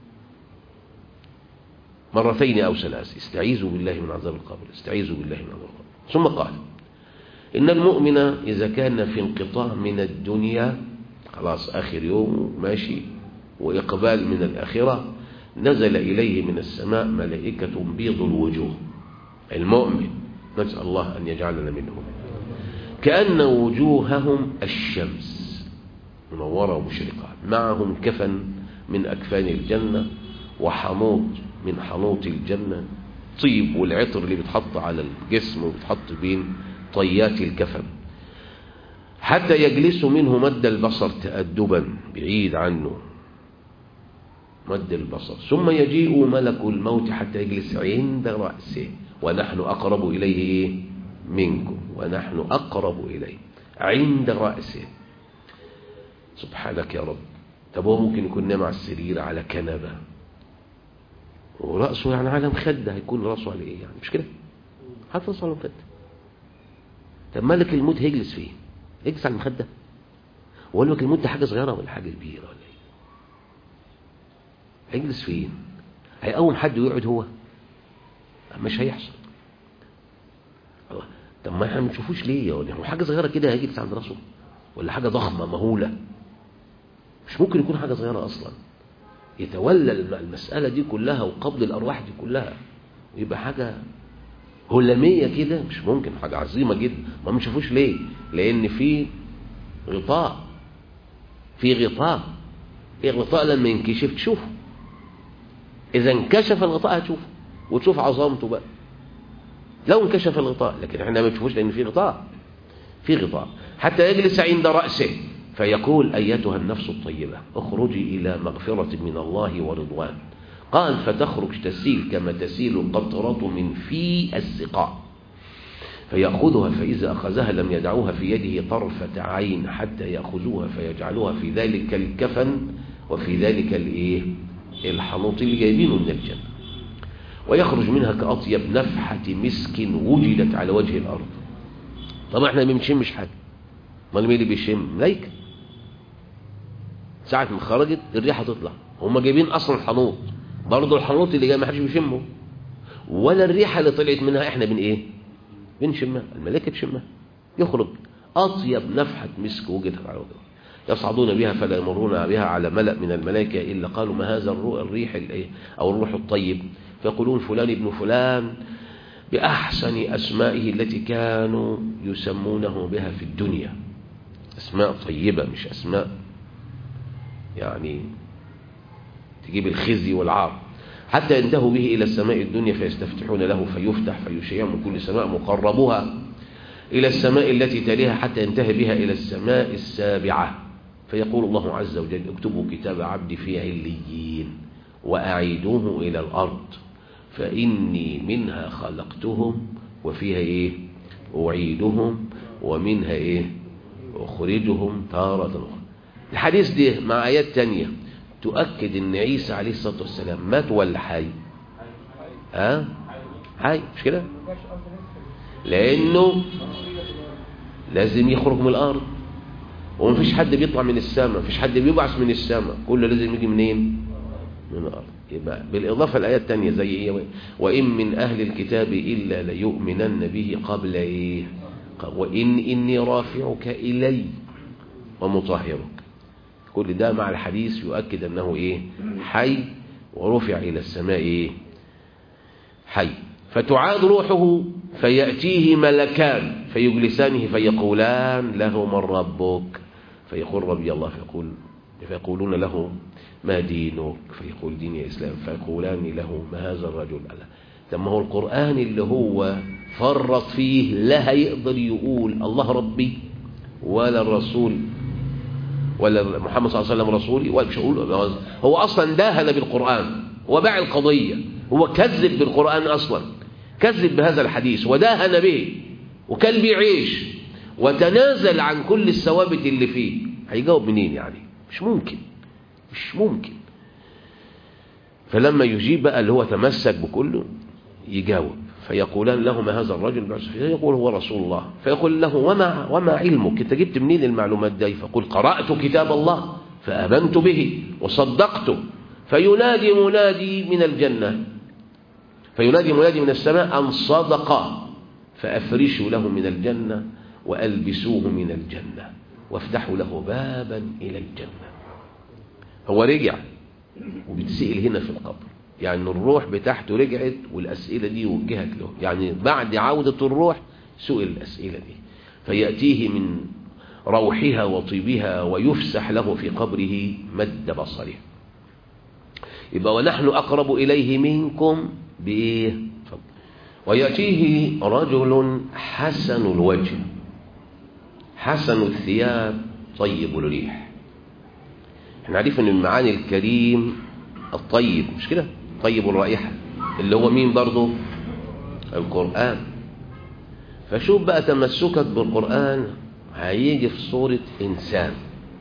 مرتين أو ثلاث استعيذوا بالله من عذاب القبر استعيذوا بالله من عذاب القبر ثم قال إن المؤمن إذا كان في انقطاع من الدنيا خلاص آخر يوم ماشي وإقبال من الآخرة نزل إليه من السماء ملائكة بيض الوجوه المؤمن نسأل الله أن يجعلنا منهم كأن وجوههم الشمس منورة ومشرقة معهم كفن من أكفان الجنة وحنوط من حنوط الجنة طيب والعطر اللي بيتحط على الجسم وبيتحط بين طيات الكفن حتى يجلسوا منه مد البصر تأدبا بعيد عنه مد البصر ثم يجيء ملك الموت حتى يجلس عند رأسه ونحن أقرب إليه منكم ونحن أقرب إليه عند رأسه سبحانك يا رب طب هو ممكن يكون نام على السرير على كنبة ورأسه يعني على مخدة هيكون رأسه على ايه يعني مش كده حتى رأسه على مخدة طب ملك الموت هيجلس فين يجلس على المخدة وقال لك الموت ده حاجة صغيرة ولا حاجة كبيرة ولا ايه هيجلس فين هيقوم حد ويقعد هو مش هيحصل الله طب ما احنا ما بنشوفوش ليه يا ولي هو حاجة صغيرة كده هيجلس عند راسه ولا حاجة ضخمة مهولة مش ممكن يكون حاجة صغيرة أصلا يتولى المسألة دي كلها وقبض الأرواح دي كلها ويبقى حاجة هلامية كده مش ممكن حاجة عظيمة جدا ما بنشوفوش ليه لأن في غطاء في غطاء الغطاء لما ينكشف تشوفه إذا انكشف الغطاء هتشوفه وتشوف عظمته بقى لو انكشف الغطاء لكن احنا ما بنشوفوش لأن في غطاء في غطاء حتى يجلس عند رأسه فيقول أيتها النفس الطيبة اخرجي إلى مغفرة من الله ورضوان قال فتخرج تسيل كما تسيل القطرة من في السقاء فيأخذها فإذا أخذها لم يدعوها في يده طرفة عين حتى يأخذوها فيجعلوها في ذلك الكفن وفي ذلك الايه الحنوط اللي جايبينه من الجنة ويخرج منها كأطيب نفحة مسك وجدت على وجه الأرض طبعا احنا ما بنشمش حاجة امال مين اللي بيشم ملايكة ساعة ما خرجت الريحة تطلع هم جايبين أصلا الحنوط برضه الحنوط اللي جاي ما حدش بيشمه ولا الريحة اللي طلعت منها احنا بن ايه بنشمها الملائكة تشمها يخرج أطيب نفحة مسك وجدت على وجهه يصعدون بها فلا يمرون بها على ملأ من الملائكة إلا قالوا ما هذا الريح أو الروح الطيب فيقولون فلان ابن فلان بأحسن أسمائه التي كانوا يسمونه بها في الدنيا أسماء طيبة مش أسماء يعني تجيب الخزي والعار حتى ينتهوا به إلى السماء الدنيا فيستفتحون له فيفتح فيشيع من كل سماء مقربها إلى السماء التي تليها حتى ينتهي بها إلى السماء السابعة فيقول الله عز وجل اكتبوا كتاب عبدي في عليين وأعيدوه إلى الأرض فإني منها خلقتهم وفيها إيه أعيدهم ومنها إيه أخرجهم تارة أخرى الحديث ده مع آيات تانية تؤكد ان عيسى عليه الصلاة والسلام مات ولا حي ها حي مش كده لانه لازم يخرج من الارض ومفيش حد بيطلع من السماء مفيش حد بيبعث من السماء كله لازم يجي منين من الارض يبقى بالاضافه الايات الثانيه زي ايه وان من اهل الكتاب الا ليؤمنن به قبل ايه وان اني رافعك الي ومطهرك كل ده مع الحديث يؤكد أنه إيه حي ورفع إلى السماء إيه حي فتعاد روحه فيأتيه ملكان فيجلسانه فيقولان له من ربك فيقول ربي الله فيقول فيقولون له ما دينك فيقول ديني إسلام فيقولان له ما هذا الرجل ألا طب ما هو القرآن اللي هو فرط فيه لا هيقدر يقول الله ربي ولا الرسول ولا محمد صلى الله عليه وسلم رسولي ولا مش هقول هو أصلا داهن بالقرآن هو باع القضية هو كذب بالقرآن أصلا كذب بهذا الحديث وداهن به وكان بيعيش وتنازل عن كل الثوابت اللي فيه هيجاوب منين يعني مش ممكن مش ممكن فلما يجيب بقى اللي هو تمسك بكله يجاوب فيقولان له ما هذا الرجل يقول هو رسول الله فيقول له وما, وما علمك انت جبت منين المعلومات دي فقل قرأت كتاب الله فآمنت به وصدقته فينادي منادي من الجنة فينادي منادي من السماء أن صدق فأفرشوا له من الجنة وألبسوه من الجنة وافتحوا له بابا إلى الجنة هو رجع وبتسئل هنا في القبر يعني الروح بتاعته رجعت والأسئلة دي وجهت له يعني بعد عودة الروح سئل الأسئلة دي فيأتيه من روحها وطيبها ويفسح له في قبره مد بصره يبقى ونحن أقرب إليه منكم بإيه ويأتيه رجل حسن الوجه حسن الثياب طيب الريح احنا عارفين ان المعاني الكريم الطيب مش كده طيب الرائحة اللي هو مين برضه القرآن فشوف بقى تمسكك بالقرآن هيجي في صورة إنسان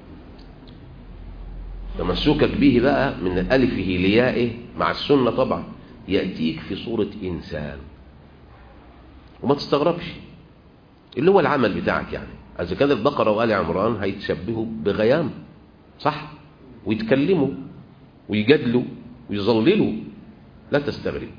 تمسكك به بقى من ألفه ليائه مع السنة طبعا يأتيك في صورة إنسان وما تستغربش اللي هو العمل بتاعك يعني إذا كان البقرة وآل عمران هيتشبهوا بغيام صح ويتكلموا ويجادلوا ويظللوا لا تستغرب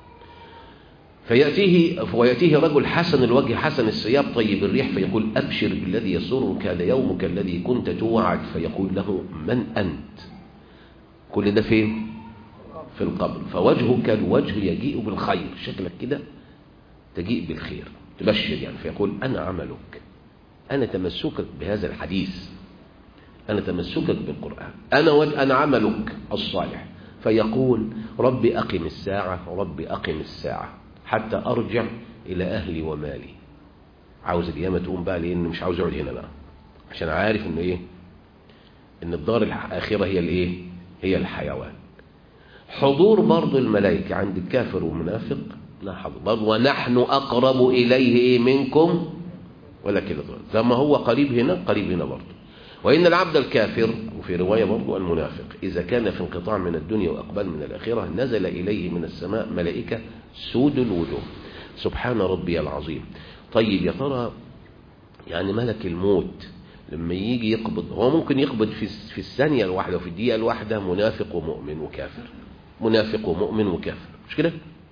فيأتيه ويأتيه رجل حسن الوجه حسن الثياب طيب الريح فيقول أبشر بالذي يسرك هذا يومك الذي كنت توعد فيقول له من أنت كل ده فين في القبر فوجهك الوجه يجيء بالخير شكلك كده تجيء بالخير تبشر يعني فيقول أنا عملك أنا تمسكك بهذا الحديث أنا تمسكك بالقرآن أنا وج... أنا عملك الصالح فيقول ربي أقم الساعة ربي أقم الساعة حتى أرجع إلى أهلي ومالي عاوز القيامة تقوم بقى لأن مش عاوز أقعد هنا بقى عشان عارف إنه إيه إن الدار الآخرة هي الإيه هي الحيوان حضور برضو الملائكة عند الكافر والمنافق لا حضور برضو ونحن أقرب إليه منكم ولا كده زي ما هو قريب هنا قريب هنا برضو وإن العبد الكافر وفي رواية برضو المنافق إذا كان في انقطاع من الدنيا وأقبال من الآخرة نزل إليه من السماء ملائكة سود الوجوه سبحان ربي العظيم طيب يا ترى يعني ملك الموت لما يجي يقبض هو ممكن يقبض في في الثانية الواحدة وفي الدقيقة الواحدة منافق ومؤمن وكافر منافق ومؤمن وكافر مش كده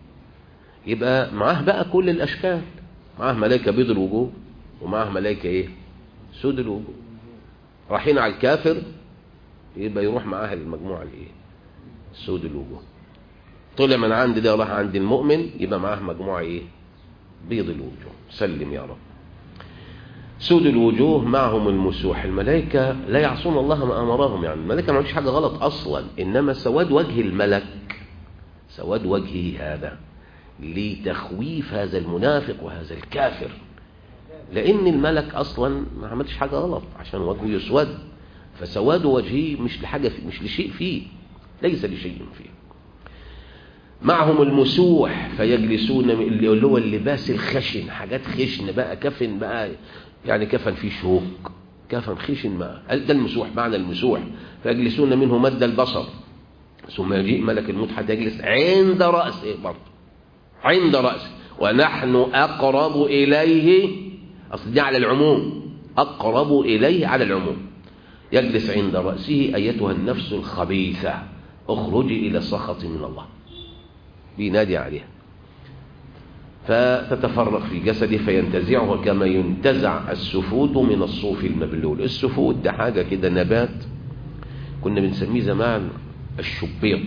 يبقى معاه بقى كل الأشكال معاه ملائكة بيض الوجوه ومعاه ملائكة ايه سود الوجوه رايحين على الكافر يبقى يروح معاه المجموعة الايه سود الوجوه طلع من عند ده راح عند المؤمن يبقى معاه مجموعة ايه بيض الوجوه سلم يا رب سود الوجوه معهم المسوح الملائكة لا يعصون الله ما أمرهم يعني الملائكة ما عملش حاجة غلط أصلا إنما سواد وجه الملك سواد وجهه هذا لتخويف هذا المنافق وهذا الكافر لأن الملك أصلا ما عملش حاجة غلط عشان وجهه يسود فسواد وجهه مش لحاجة في مش لشيء فيه ليس لشيء فيه معهم المسوح فيجلسون اللي هو اللباس الخشن حاجات خشن بقى كفن بقى يعني كفن فيه شوك كفن خشن بقى ده المسوح معنى المسوح فيجلسون منه مد البصر ثم يجيء ملك الموت حتى يجلس عند رأسه برضه عند رأسه ونحن أقرب إليه أصل دي على العموم أقرب إليه على العموم يجلس عند رأسه أيتها النفس الخبيثة اخرجي إلى سخط من الله بينادي عليها فتتفرق في جسده فينتزعها كما ينتزع السفود من الصوف المبلول السفود ده حاجة كده نبات كنا بنسميه زمان الشبيط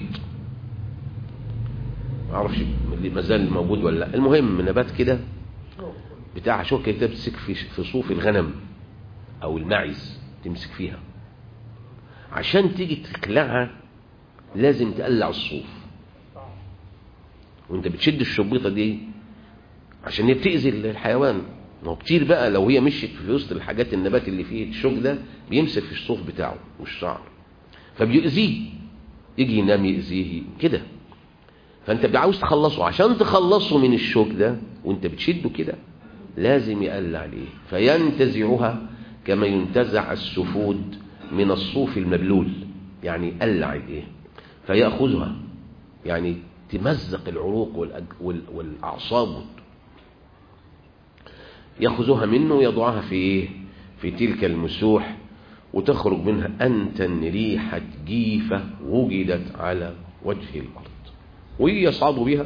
ما اعرفش اللي ما زال موجود ولا لا المهم نبات كده بتاع شوكة كده بتمسك في في صوف الغنم او المعز تمسك فيها عشان تيجي تخلعها لازم تقلع الصوف وانت بتشد الشبيطة دي عشان هي بتأذي الحيوان ما هو كتير بقى لو هي مشيت في وسط الحاجات النبات اللي فيه الشوك ده بيمسك في الصوف بتاعه والشعر فبيؤذيه يجي ينام يأذيه كده فانت عاوز تخلصه عشان تخلصه من الشوك ده وانت بتشده كده لازم يقلع عليه فينتزعها كما ينتزع السفود من الصوف المبلول يعني يقلع الايه فيأخذها يعني تمزق العروق والأعصاب يأخذها منه ويضعها في إيه؟ في تلك المسوح وتخرج منها أنتن ريحة جيفة وجدت على وجه الأرض ويصعد بها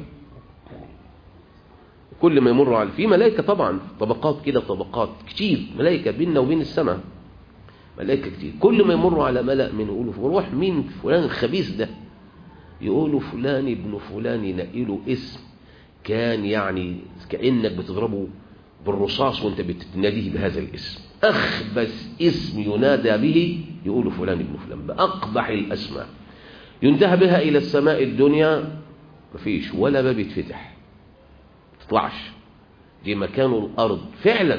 كل ما يمر على في ملائكة طبعا طبقات كده طبقات كتير ملائكة بيننا وبين السماء ملائكة كتير كل ما يمر على ملأ من يقولوا روح مين فلان الخبيث ده يقولوا فلان ابن فلان ينقله اسم كان يعني كأنك بتضربه بالرصاص وانت بتناديه بهذا الاسم أخبث اسم ينادى به يقول فلان ابن فلان بأقبح الأسماء ينتهى بها إلى السماء الدنيا مفيش ولا باب يتفتح تطلعش دي مكان الأرض فعلا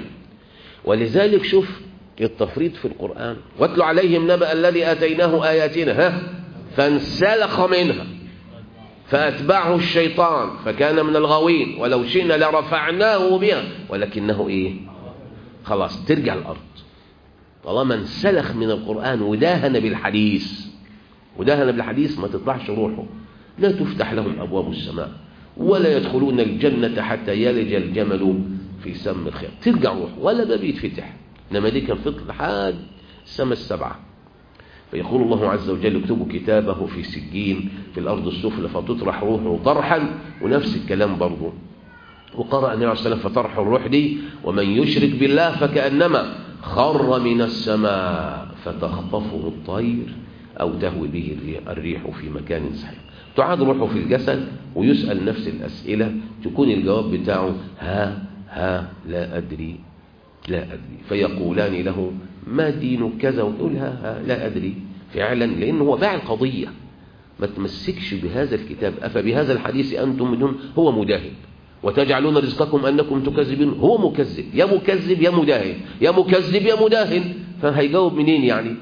ولذلك شوف التفريط في القرآن واتلو عليهم نبأ الذي آتيناه آياتنا ها فانسلخ منها فأتبعه الشيطان فكان من الغاوين ولو شئنا لرفعناه بها ولكنه إيه خلاص ترجع الأرض طالما انسلخ من القرآن وداهن بالحديث وداهن بالحديث ما تطلعش روحه لا تفتح لهم أبواب السماء ولا يدخلون الجنة حتى يلج الجمل في سم الخير ترجع روحه ولا باب يتفتح إنما دي كان فطر لحد السماء السبعة فيقول الله عز وجل اكتبوا كتابه في سجين في الأرض السفلى فتطرح روحه طرحا ونفس الكلام برضه وقرأ النبي عليه الصلاة والسلام فترح الروح دي ومن يشرك بالله فكأنما خر من السماء فتخطفه الطير أو تهوي به الريح في مكان سحيق تعاد روحه في الجسد ويسأل نفس الأسئلة تكون الجواب بتاعه ها ها لا أدري لا أدري فيقولان له ما دينك كذا ويقول ها, ها لا أدري فعلا لأنه هو باع القضية ما تمسكش بهذا الكتاب أفبهذا الحديث أنتم منهم هو مداهن وتجعلون رزقكم أنكم تكذبون هو مكذب يا مكذب يا مداهن يا مكذب يا مداهن فهيجاوب منين يعني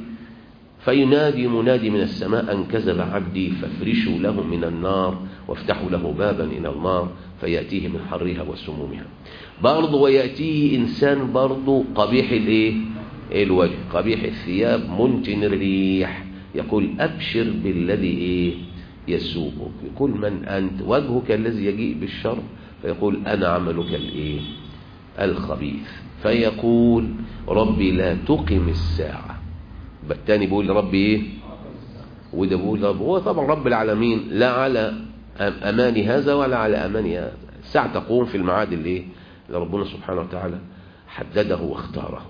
فينادي منادي من السماء أن كذب عبدي فافرشوا له من النار وافتحوا له بابا إلى النار فيأتيه من حرها وسمومها برضه ويأتيه إنسان برضه قبيح الإيه الوجه قبيح الثياب منتن الريح يقول أبشر بالذي إيه يسوقك يقول من أنت وجهك الذي يجيء بالشر فيقول أنا عملك الإيه الخبيث فيقول ربي لا تقم الساعة الثاني بيقول ربي إيه وده بيقول رب هو طبعا رب العالمين لا على أمان هذا ولا على أمان هذا الساعة تقوم في الميعاد اللي إيه اللي ربنا سبحانه وتعالى حدده واختاره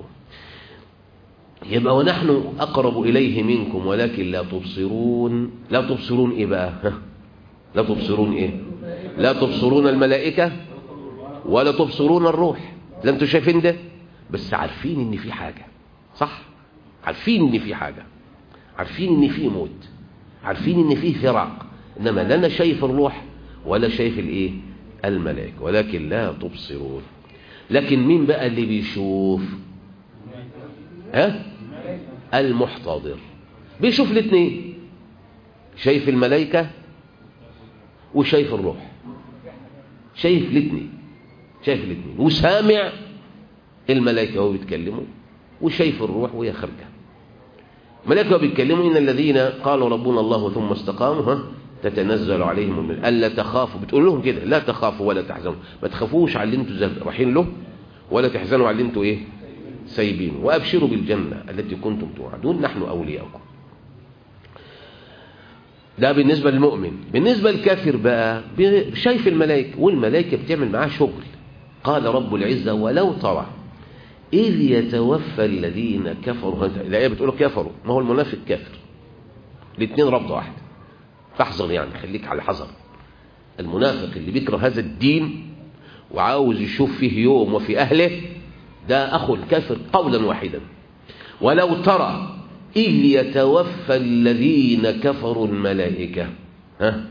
يبقى ونحن أقرب إليه منكم ولكن لا تبصرون لا تبصرون إيه بقى لا تبصرون إيه لا تبصرون الملائكة ولا تبصرون الروح لا انتوا شايفين ده بس عارفين ان في حاجة صح عارفين ان في حاجة عارفين ان في موت عارفين ان في فراق انما لا انا شايف الروح ولا شايف الايه الملائكة ولكن لا تبصرون لكن مين بقى اللي بيشوف ها المحتضر بيشوف الاثنين شايف الملائكة وشايف الروح شايف الاثنين شايف الاثنين وسامع الملائكة وهو بيتكلموا وشايف الروح وهي خارجه الملائكة بيتكلموا إن الذين قالوا ربنا الله ثم استقاموا ها تتنزل عليهم من ألا تخافوا بتقول لهم كده لا تخافوا ولا تحزنوا ما تخافوش على اللي انتوا رايحين له ولا تحزنوا على اللي انتوا ايه سايبين وابشروا بالجنة التي كنتم توعدون نحن أولياؤكم ده بالنسبة للمؤمن بالنسبة للكافر بقى شايف الملائكة والملائكة بتعمل معاه شغل قال رب العزة ولو ترى إذ يتوفى الذين كفروا الآية بتقول كفروا ما هو المنافق كافر الاثنين ربطة واحدة فاحذر يعني خليك على حذر المنافق اللي بيكره هذا الدين وعاوز يشوف فيه يوم وفي أهله ده أخو الكافر قولا واحدا ولو ترى إذ يتوفى الذين كفروا الملائكة ها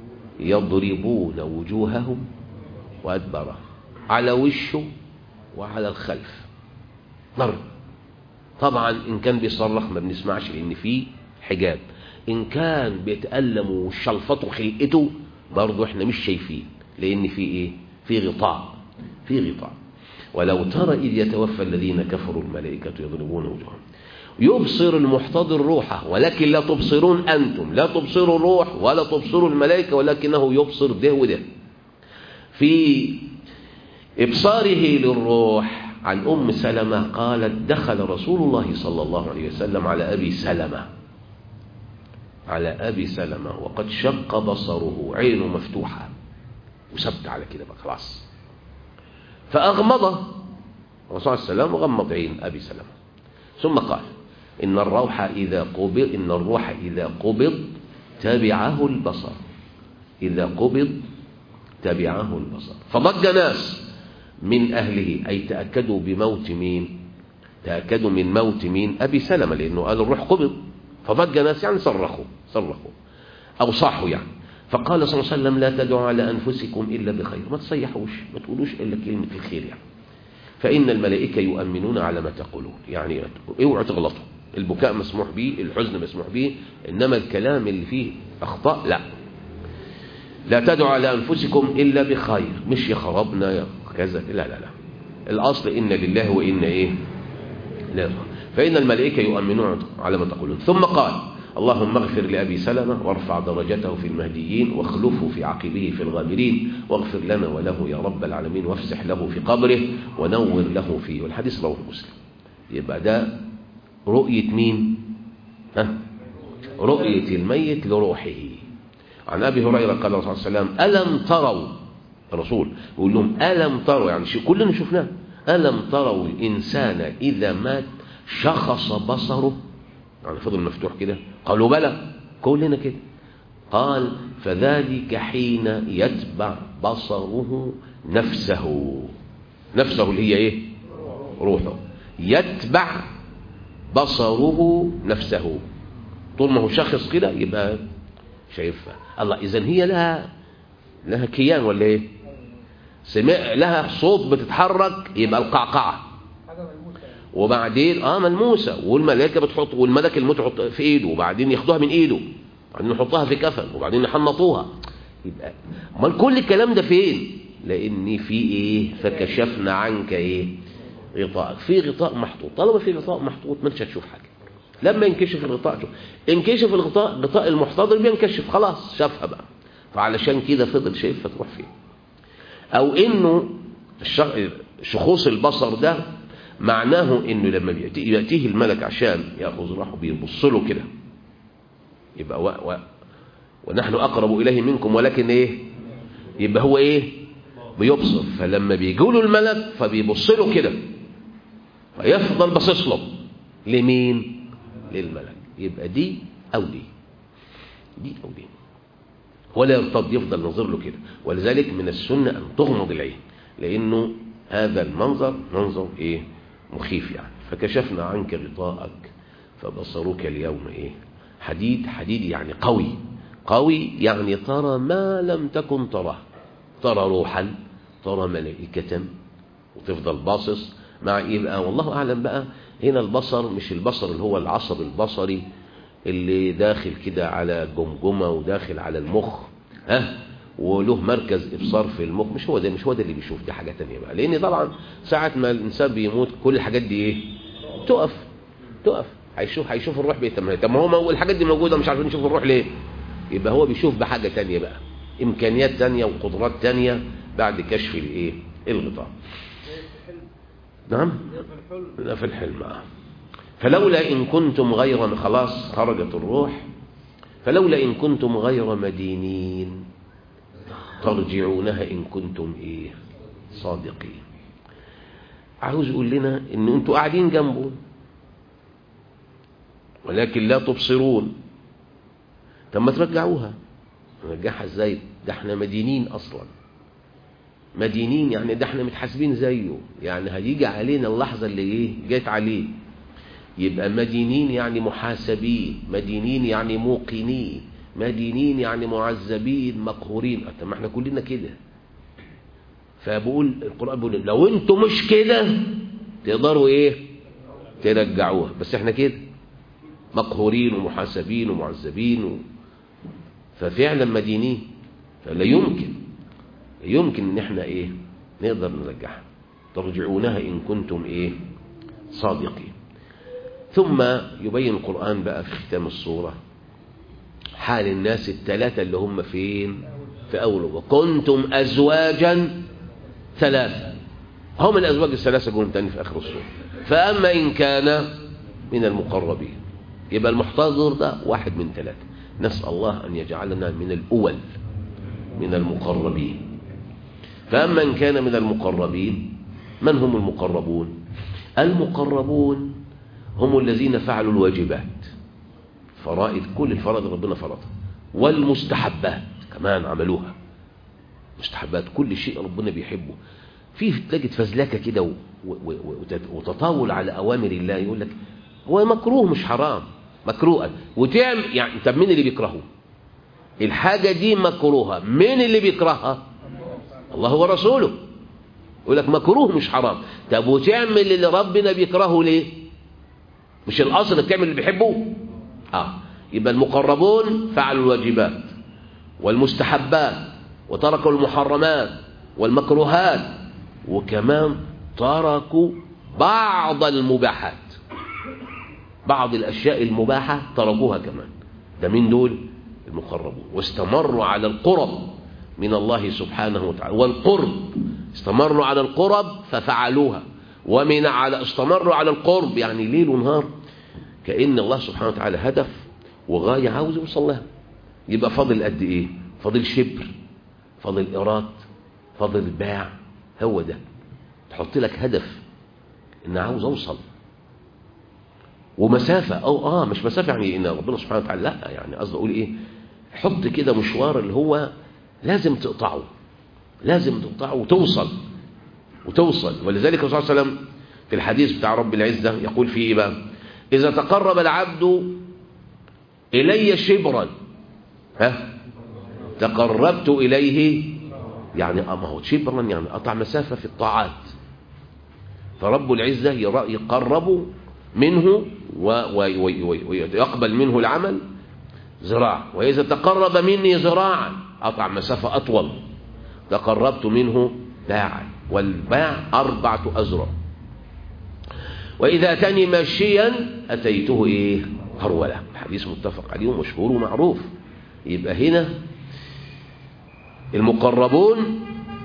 يضربون وجوههم وأدبارهم على وشه وعلى الخلف ضرب طبعا إن كان بيصرخ ما بنسمعش لأن فيه حجاب إن كان بيتألم وشلفته خلقته برضه إحنا مش شايفين لأن في إيه في غطاء في غطاء ولو ترى إذ يتوفى الذين كفروا الملائكة يضربون وجوههم يبصر المحتضر روحه ولكن لا تبصرون أنتم لا تبصروا الروح ولا تبصروا الملائكة ولكنه يبصر ده وده في إبصاره للروح عن أم سلمة قالت دخل رسول الله صلى الله عليه وسلم على أبي سلمة على أبي سلمة وقد شق بصره عينه مفتوحة وسبت على كده بقى خلاص فأغمضه الرسول صلى الله عليه وسلم وغمض عين أبي سلمة ثم قال إن الروح إذا قبض إن الروح إذا قبض تبعه البصر إذا قبض تبعه البصر فضج ناس من أهله أي تأكدوا بموت مين تأكدوا من موت مين أبي سلمة لأنه قال الروح قبض فضج ناس يعني صرخوا صرخوا أو صاحوا يعني فقال صلى الله عليه وسلم لا تدعوا على أنفسكم إلا بخير ما تصيحوش ما تقولوش إلا كلمة الخير يعني فإن الملائكة يؤمنون على ما تقولون يعني اوعوا تغلطوا البكاء مسموح به الحزن مسموح به إنما الكلام اللي فيه أخطاء لا لا تدعوا على أنفسكم إلا بخير مش يا خربنا يا كذا لا لا لا الأصل إن لله وإن إيه لا فإن الملائكة يؤمنون على ما تقولون ثم قال اللهم اغفر لأبي سلمة وارفع درجته في المهديين واخلفه في عقبه في الغابرين واغفر لنا وله يا رب العالمين وافسح له في قبره ونور له فيه والحديث رواه مسلم يبقى ده رؤية مين ها رؤية الميت لروحه عن أبي هريرة قال الله صلى الله عليه وسلم ألم تروا الرسول يقول لهم ألم تروا يعني كلنا شفناه ألم تروا الإنسان إذا مات شخص بصره يعني فضل مفتوح كده قالوا بلى كلنا كده قال فذلك حين يتبع بصره نفسه نفسه اللي هي ايه روحه يتبع بصره نفسه طول ما هو شخص كده يبقى شايفها الله اذا هي لها لها كيان ولا ايه سمع لها صوت بتتحرك يبقى القعقعه وبعدين اه ملموسه والملائكه بتحط والملك الموت يحط في ايده وبعدين ياخدوها من ايده وبعدين يحطها في كفن وبعدين يحنطوها يبقى امال كل الكلام ده فين لان في ايه فكشفنا عنك ايه غطاء في غطاء محطوط طالما في غطاء محطوط ما انتش هتشوف حاجه لما ينكشف الغطاء شوف انكشف الغطاء غطاء المحتضر بينكشف خلاص شافها بقى فعلشان كده فضل شايفها تروح فين او انه شخوص البصر ده معناه انه لما بيأتي يأتيه الملك عشان ياخذ روحه بيبص له كده يبقى و... و... ونحن اقرب اليه منكم ولكن ايه يبقى هو ايه بيبصر فلما بيجوا له الملك فبيبص له كده فيفضل باصص له لمين للملك يبقى دي او دي دي او دي ولا يرتض يفضل نظر له كده ولذلك من السنه ان تغمض العين لانه هذا المنظر منظر ايه مخيف يعني فكشفنا عنك غطاءك فبصرك اليوم ايه حديد حديد يعني قوي قوي يعني ترى ما لم تكن تراه ترى روحا ترى ملائكة وتفضل باصص مع ايه بقى والله اعلم بقى هنا البصر مش البصر اللي هو العصب البصري اللي داخل كده على جمجمة وداخل على المخ ها وله مركز ابصار في المخ مش هو ده مش هو ده اللي بيشوف دي حاجه ثانيه بقى لان طبعا ساعه ما الانسان بيموت كل الحاجات دي ايه تقف تقف هيشوف هيشوف الروح بيتم طب ما هو الحاجات دي موجوده مش عارفين نشوف الروح ليه يبقى هو بيشوف بحاجه ثانيه بقى امكانيات ثانيه وقدرات ثانيه بعد كشف الايه الغطاء نعم لا في الحلم آه. فلولا ان كنتم غير خلاص خرجت الروح فلولا ان كنتم غير مدينين ترجعونها إن كنتم إيه صادقين عاوز يقول لنا إن أنتوا قاعدين جنبه ولكن لا تبصرون طب ما ترجعوها نرجعها ازاي ده احنا مدينين اصلا مدينين يعني ده احنا متحاسبين زيه يعني هيجي علينا اللحظة اللي ايه جت عليه يبقى مدينين يعني محاسبين مدينين يعني موقنين مدينين يعني معذبين مقهورين طب ما احنا كلنا كده فبقول القرآن بيقول لو انتوا مش كده تقدروا ايه ترجعوها بس احنا كده مقهورين ومحاسبين ومعذبين و... ففعلا مدينين فلا يمكن لا يمكن ان احنا ايه نقدر نرجعها ترجعونها ان كنتم ايه صادقين ثم يبين القرآن بقى في ختام الصورة حال الناس الثلاثة اللي هم فين في أول وكنتم أزواجا ثلاثة هم الأزواج الثلاثة قولهم تاني في آخر الصورة فأما إن كان من المقربين يبقى المحتضر ده واحد من ثلاثة نسأل الله أن يجعلنا من الأول من المقربين فأما إن كان من المقربين من هم المقربون المقربون هم الذين فعلوا الواجبات فرائض كل الفرائض ربنا فرضها والمستحبات كمان عملوها مستحبات كل شيء ربنا بيحبه في تجد فزلكه كده وتطاول على اوامر الله يقول لك هو مكروه مش حرام مكروه وتعمل يعني طب مين اللي بيكرهه الحاجه دي مكروهه مين اللي بيكرهها الله ورسوله يقول لك مكروه مش حرام طب وتعمل اللي ربنا بيكرهه ليه مش الاصل انك تعمل اللي بيحبه اه يبقى المقربون فعلوا الواجبات والمستحبات وتركوا المحرمات والمكروهات وكمان تركوا بعض المباحات بعض الاشياء المباحه تركوها كمان ده من دول المقربون واستمروا على القرب من الله سبحانه وتعالى والقرب استمروا على القرب ففعلوها ومن على استمروا على القرب يعني ليل ونهار كأن الله سبحانه وتعالى هدف وغاية عاوز يوصل لها يبقى فاضل قد ايه فاضل شبر فاضل ايراد فاضل باع هو ده تحط لك هدف ان عاوز اوصل ومسافة او اه مش مسافة يعني ان ربنا سبحانه وتعالى لا يعني قصدي اقول ايه حط كده مشوار اللي هو لازم تقطعه لازم تقطعه وتوصل وتوصل ولذلك الرسول صلى الله عليه وسلم في الحديث بتاع رب العزة يقول فيه ايه بقى إذا تقرب العبد إلي شبرا ها تقربت إليه يعني ما هو شبرا يعني قطع مسافة في الطاعات فرب العزة يقرب منه ويقبل منه العمل زراع وإذا تقرب مني زراعا قطع مسافة أطول تقربت منه باعا والباع أربعة أزرع وإذا أتاني ماشيا أتيته إيه هرولة الحديث متفق عليه ومشهور ومعروف يبقى هنا المقربون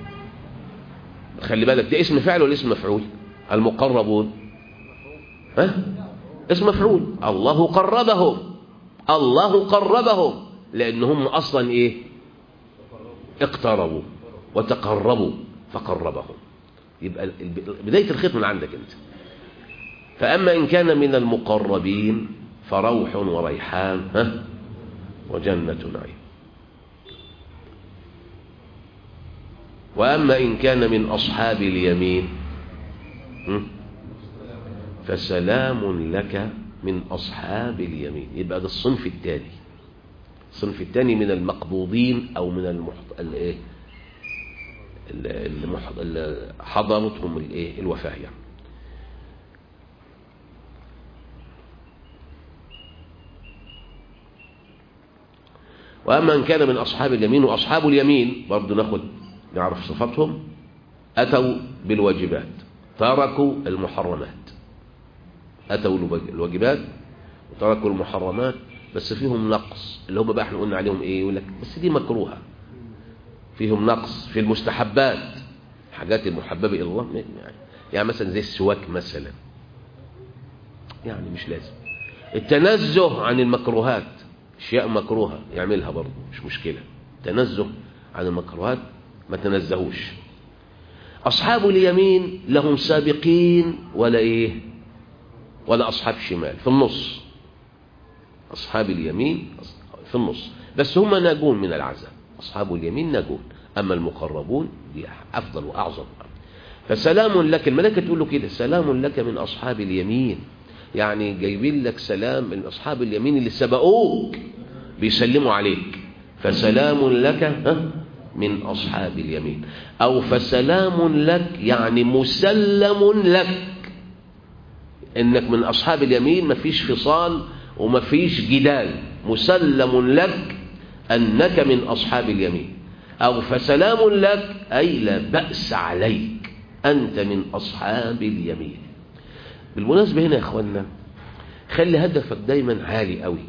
خلي بالك ده اسم فعل ولا اسم مفعول المقربون ها اسم مفعول الله قربهم الله قربهم لأنهم أصلا إيه اقتربوا وتقربوا فقربهم يبقى بداية الخيط من عندك انت فأما إن كان من المقربين فروح وريحان ها وجنة نعيم وأما إن كان من أصحاب اليمين فسلام لك من أصحاب اليمين يبقى ده الصنف الثاني الصنف الثاني من المقبوضين أو من المحط... الايه المحط... اللي حضرتهم الايه الوفاة يعني وأما إن كان من أصحاب اليمين وأصحاب اليمين برضو ناخد نعرف صفاتهم أتوا بالواجبات تركوا المحرمات أتوا الواجبات وتركوا المحرمات بس فيهم نقص اللي هم بقى احنا قلنا عليهم ايه يقول لك بس دي مكروهة فيهم نقص في المستحبات حاجات المحببة إلى الله يعني, يعني مثلا زي السواك مثلا يعني مش لازم التنزه عن المكروهات اشياء مكروهه يعملها برضه مش مشكله تنزه عن المكروهات ما تنزهوش اصحاب اليمين لهم سابقين ولا ايه ولا اصحاب شمال في النص اصحاب اليمين في النص بس هم ناجون من العذاب اصحاب اليمين ناجون اما المقربون دي افضل واعظم فسلام لك الملائكه تقول له كده سلام لك من اصحاب اليمين يعني جايبين لك سلام من أصحاب اليمين اللي سبقوك بيسلموا عليك فسلام لك ها من أصحاب اليمين أو فسلام لك يعني مسلم لك إنك من أصحاب اليمين مفيش فصال ومفيش جدال مسلم لك أنك من أصحاب اليمين أو فسلام لك أي لا بأس عليك أنت من أصحاب اليمين بالمناسبة هنا يا أخوانا خلي هدفك دايما عالي قوي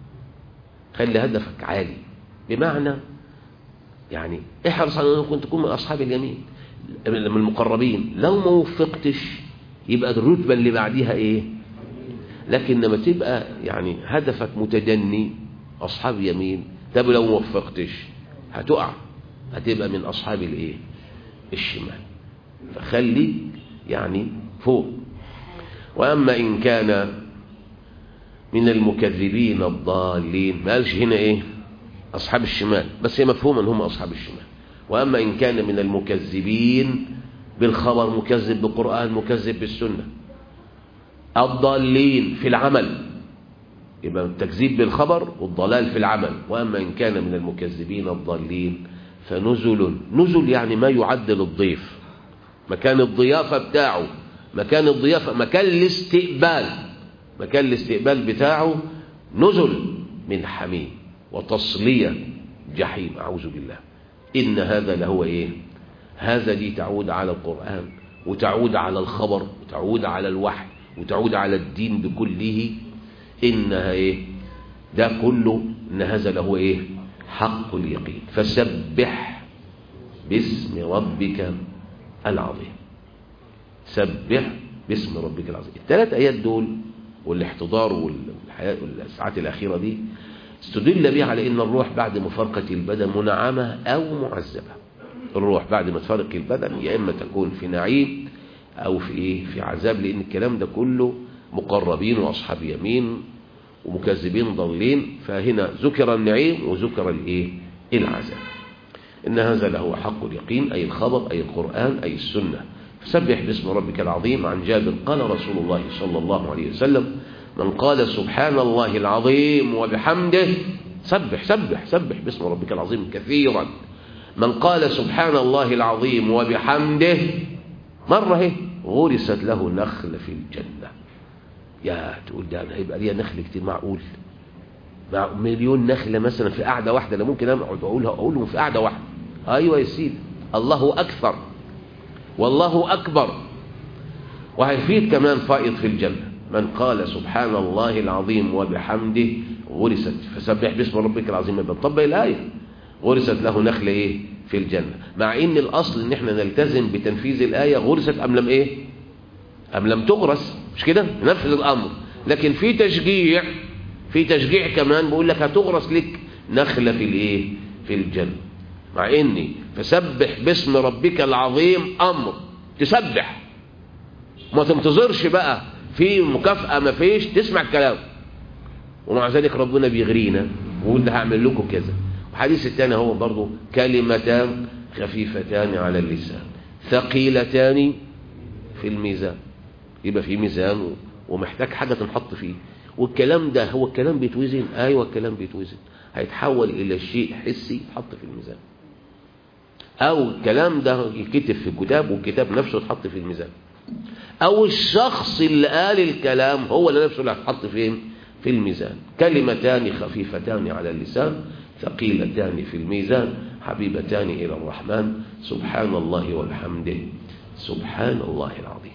خلي هدفك عالي بمعنى يعني احرص على أنك تكون من أصحاب اليمين من المقربين لو ما وفقتش يبقى الرتبة اللي بعديها ايه لكن لما تبقى يعني هدفك متدني أصحاب يمين طب لو ما وفقتش هتقع هتبقى من أصحاب الايه الشمال فخلي يعني فوق وأما إن كان من المكذبين الضالين ما قالش هنا إيه أصحاب الشمال بس هي مفهوم أن هم أصحاب الشمال وأما إن كان من المكذبين بالخبر مكذب بالقرآن مكذب بالسنة الضالين في العمل يبقى التكذيب بالخبر والضلال في العمل وأما إن كان من المكذبين الضالين فنزل نزل يعني ما يعدل الضيف مكان الضيافة بتاعه مكان الضيافة مكان الاستقبال مكان الاستقبال بتاعه نزل من حميم وتصلية جحيم أعوذ بالله إن هذا لهو إيه هذا دي تعود على القرآن وتعود على الخبر وتعود على الوحي وتعود على الدين بكله إنها إيه ده كله إن هذا له إيه حق اليقين فسبح باسم ربك العظيم سبح باسم ربك العظيم الثلاث آيات دول والاحتضار والحياة والساعات الأخيرة دي استدل بها على أن الروح بعد مفارقة البدن منعمة أو معذبة الروح بعد ما تفارق البدن يا إما تكون في نعيم أو في إيه في عذاب لأن الكلام ده كله مقربين وأصحاب يمين ومكذبين ضالين فهنا ذكر النعيم وذكر الإيه العذاب إن هذا له حق اليقين أي الخبر أي القرآن أي السنة فسبح باسم ربك العظيم عن جابر قال رسول الله صلى الله عليه وسلم من قال سبحان الله العظيم وبحمده سبح سبح سبح باسم ربك العظيم كثيرا من قال سبحان الله العظيم وبحمده مرة هي غرست له نخل في الجنة يا تقول ده أنا هيبقى ليا نخل كتير معقول مع مليون نخلة مثلا في قعدة واحدة لا ممكن أقعد أقولها أقولهم في قعدة واحدة أيوة يا سيدي الله أكثر والله أكبر وهيفيد كمان فائض في الجنة من قال سبحان الله العظيم وبحمده غرست فسبح باسم ربك العظيم بنطبق الآية غرست له نخلة إيه في الجنة مع إن الأصل إن إحنا نلتزم بتنفيذ الآية غرست أم لم إيه أم لم تغرس مش كده نفذ الأمر لكن في تشجيع في تشجيع كمان بيقول لك هتغرس لك نخلة في الإيه في الجنة مع إني فسبح باسم ربك العظيم أمر تسبح ما تنتظرش بقى في مكافأة ما فيش تسمع الكلام ومع ذلك ربنا بيغرينا ويقول ده هعمل لكم كذا الحديث الثاني هو برضو كلمتان خفيفتان على اللسان ثقيلتان في الميزان يبقى في ميزان ومحتاج حاجة تنحط فيه والكلام ده هو الكلام بيتوزن ايوه الكلام بيتوزن هيتحول الى شيء حسي يتحط في الميزان او الكلام ده يكتب في الكتاب والكتاب نفسه يتحط في الميزان او الشخص اللي قال الكلام هو اللي نفسه اللي هيتحط فين في الميزان كلمتان خفيفتان على اللسان ثقيلتان في الميزان حبيبتان إلى الرحمن سبحان الله وبحمده سبحان الله العظيم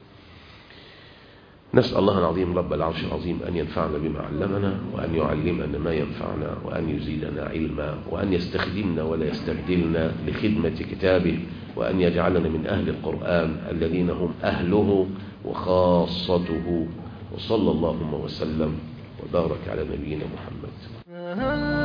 نسأل الله العظيم رب العرش العظيم أن ينفعنا بما علمنا وأن يعلمنا ما ينفعنا وأن يزيدنا علما وأن يستخدمنا ولا يستبدلنا لخدمة كتابه وأن يجعلنا من أهل القرآن الذين هم أهله وخاصته وصلى اللهم وسلم وبارك على نبينا محمد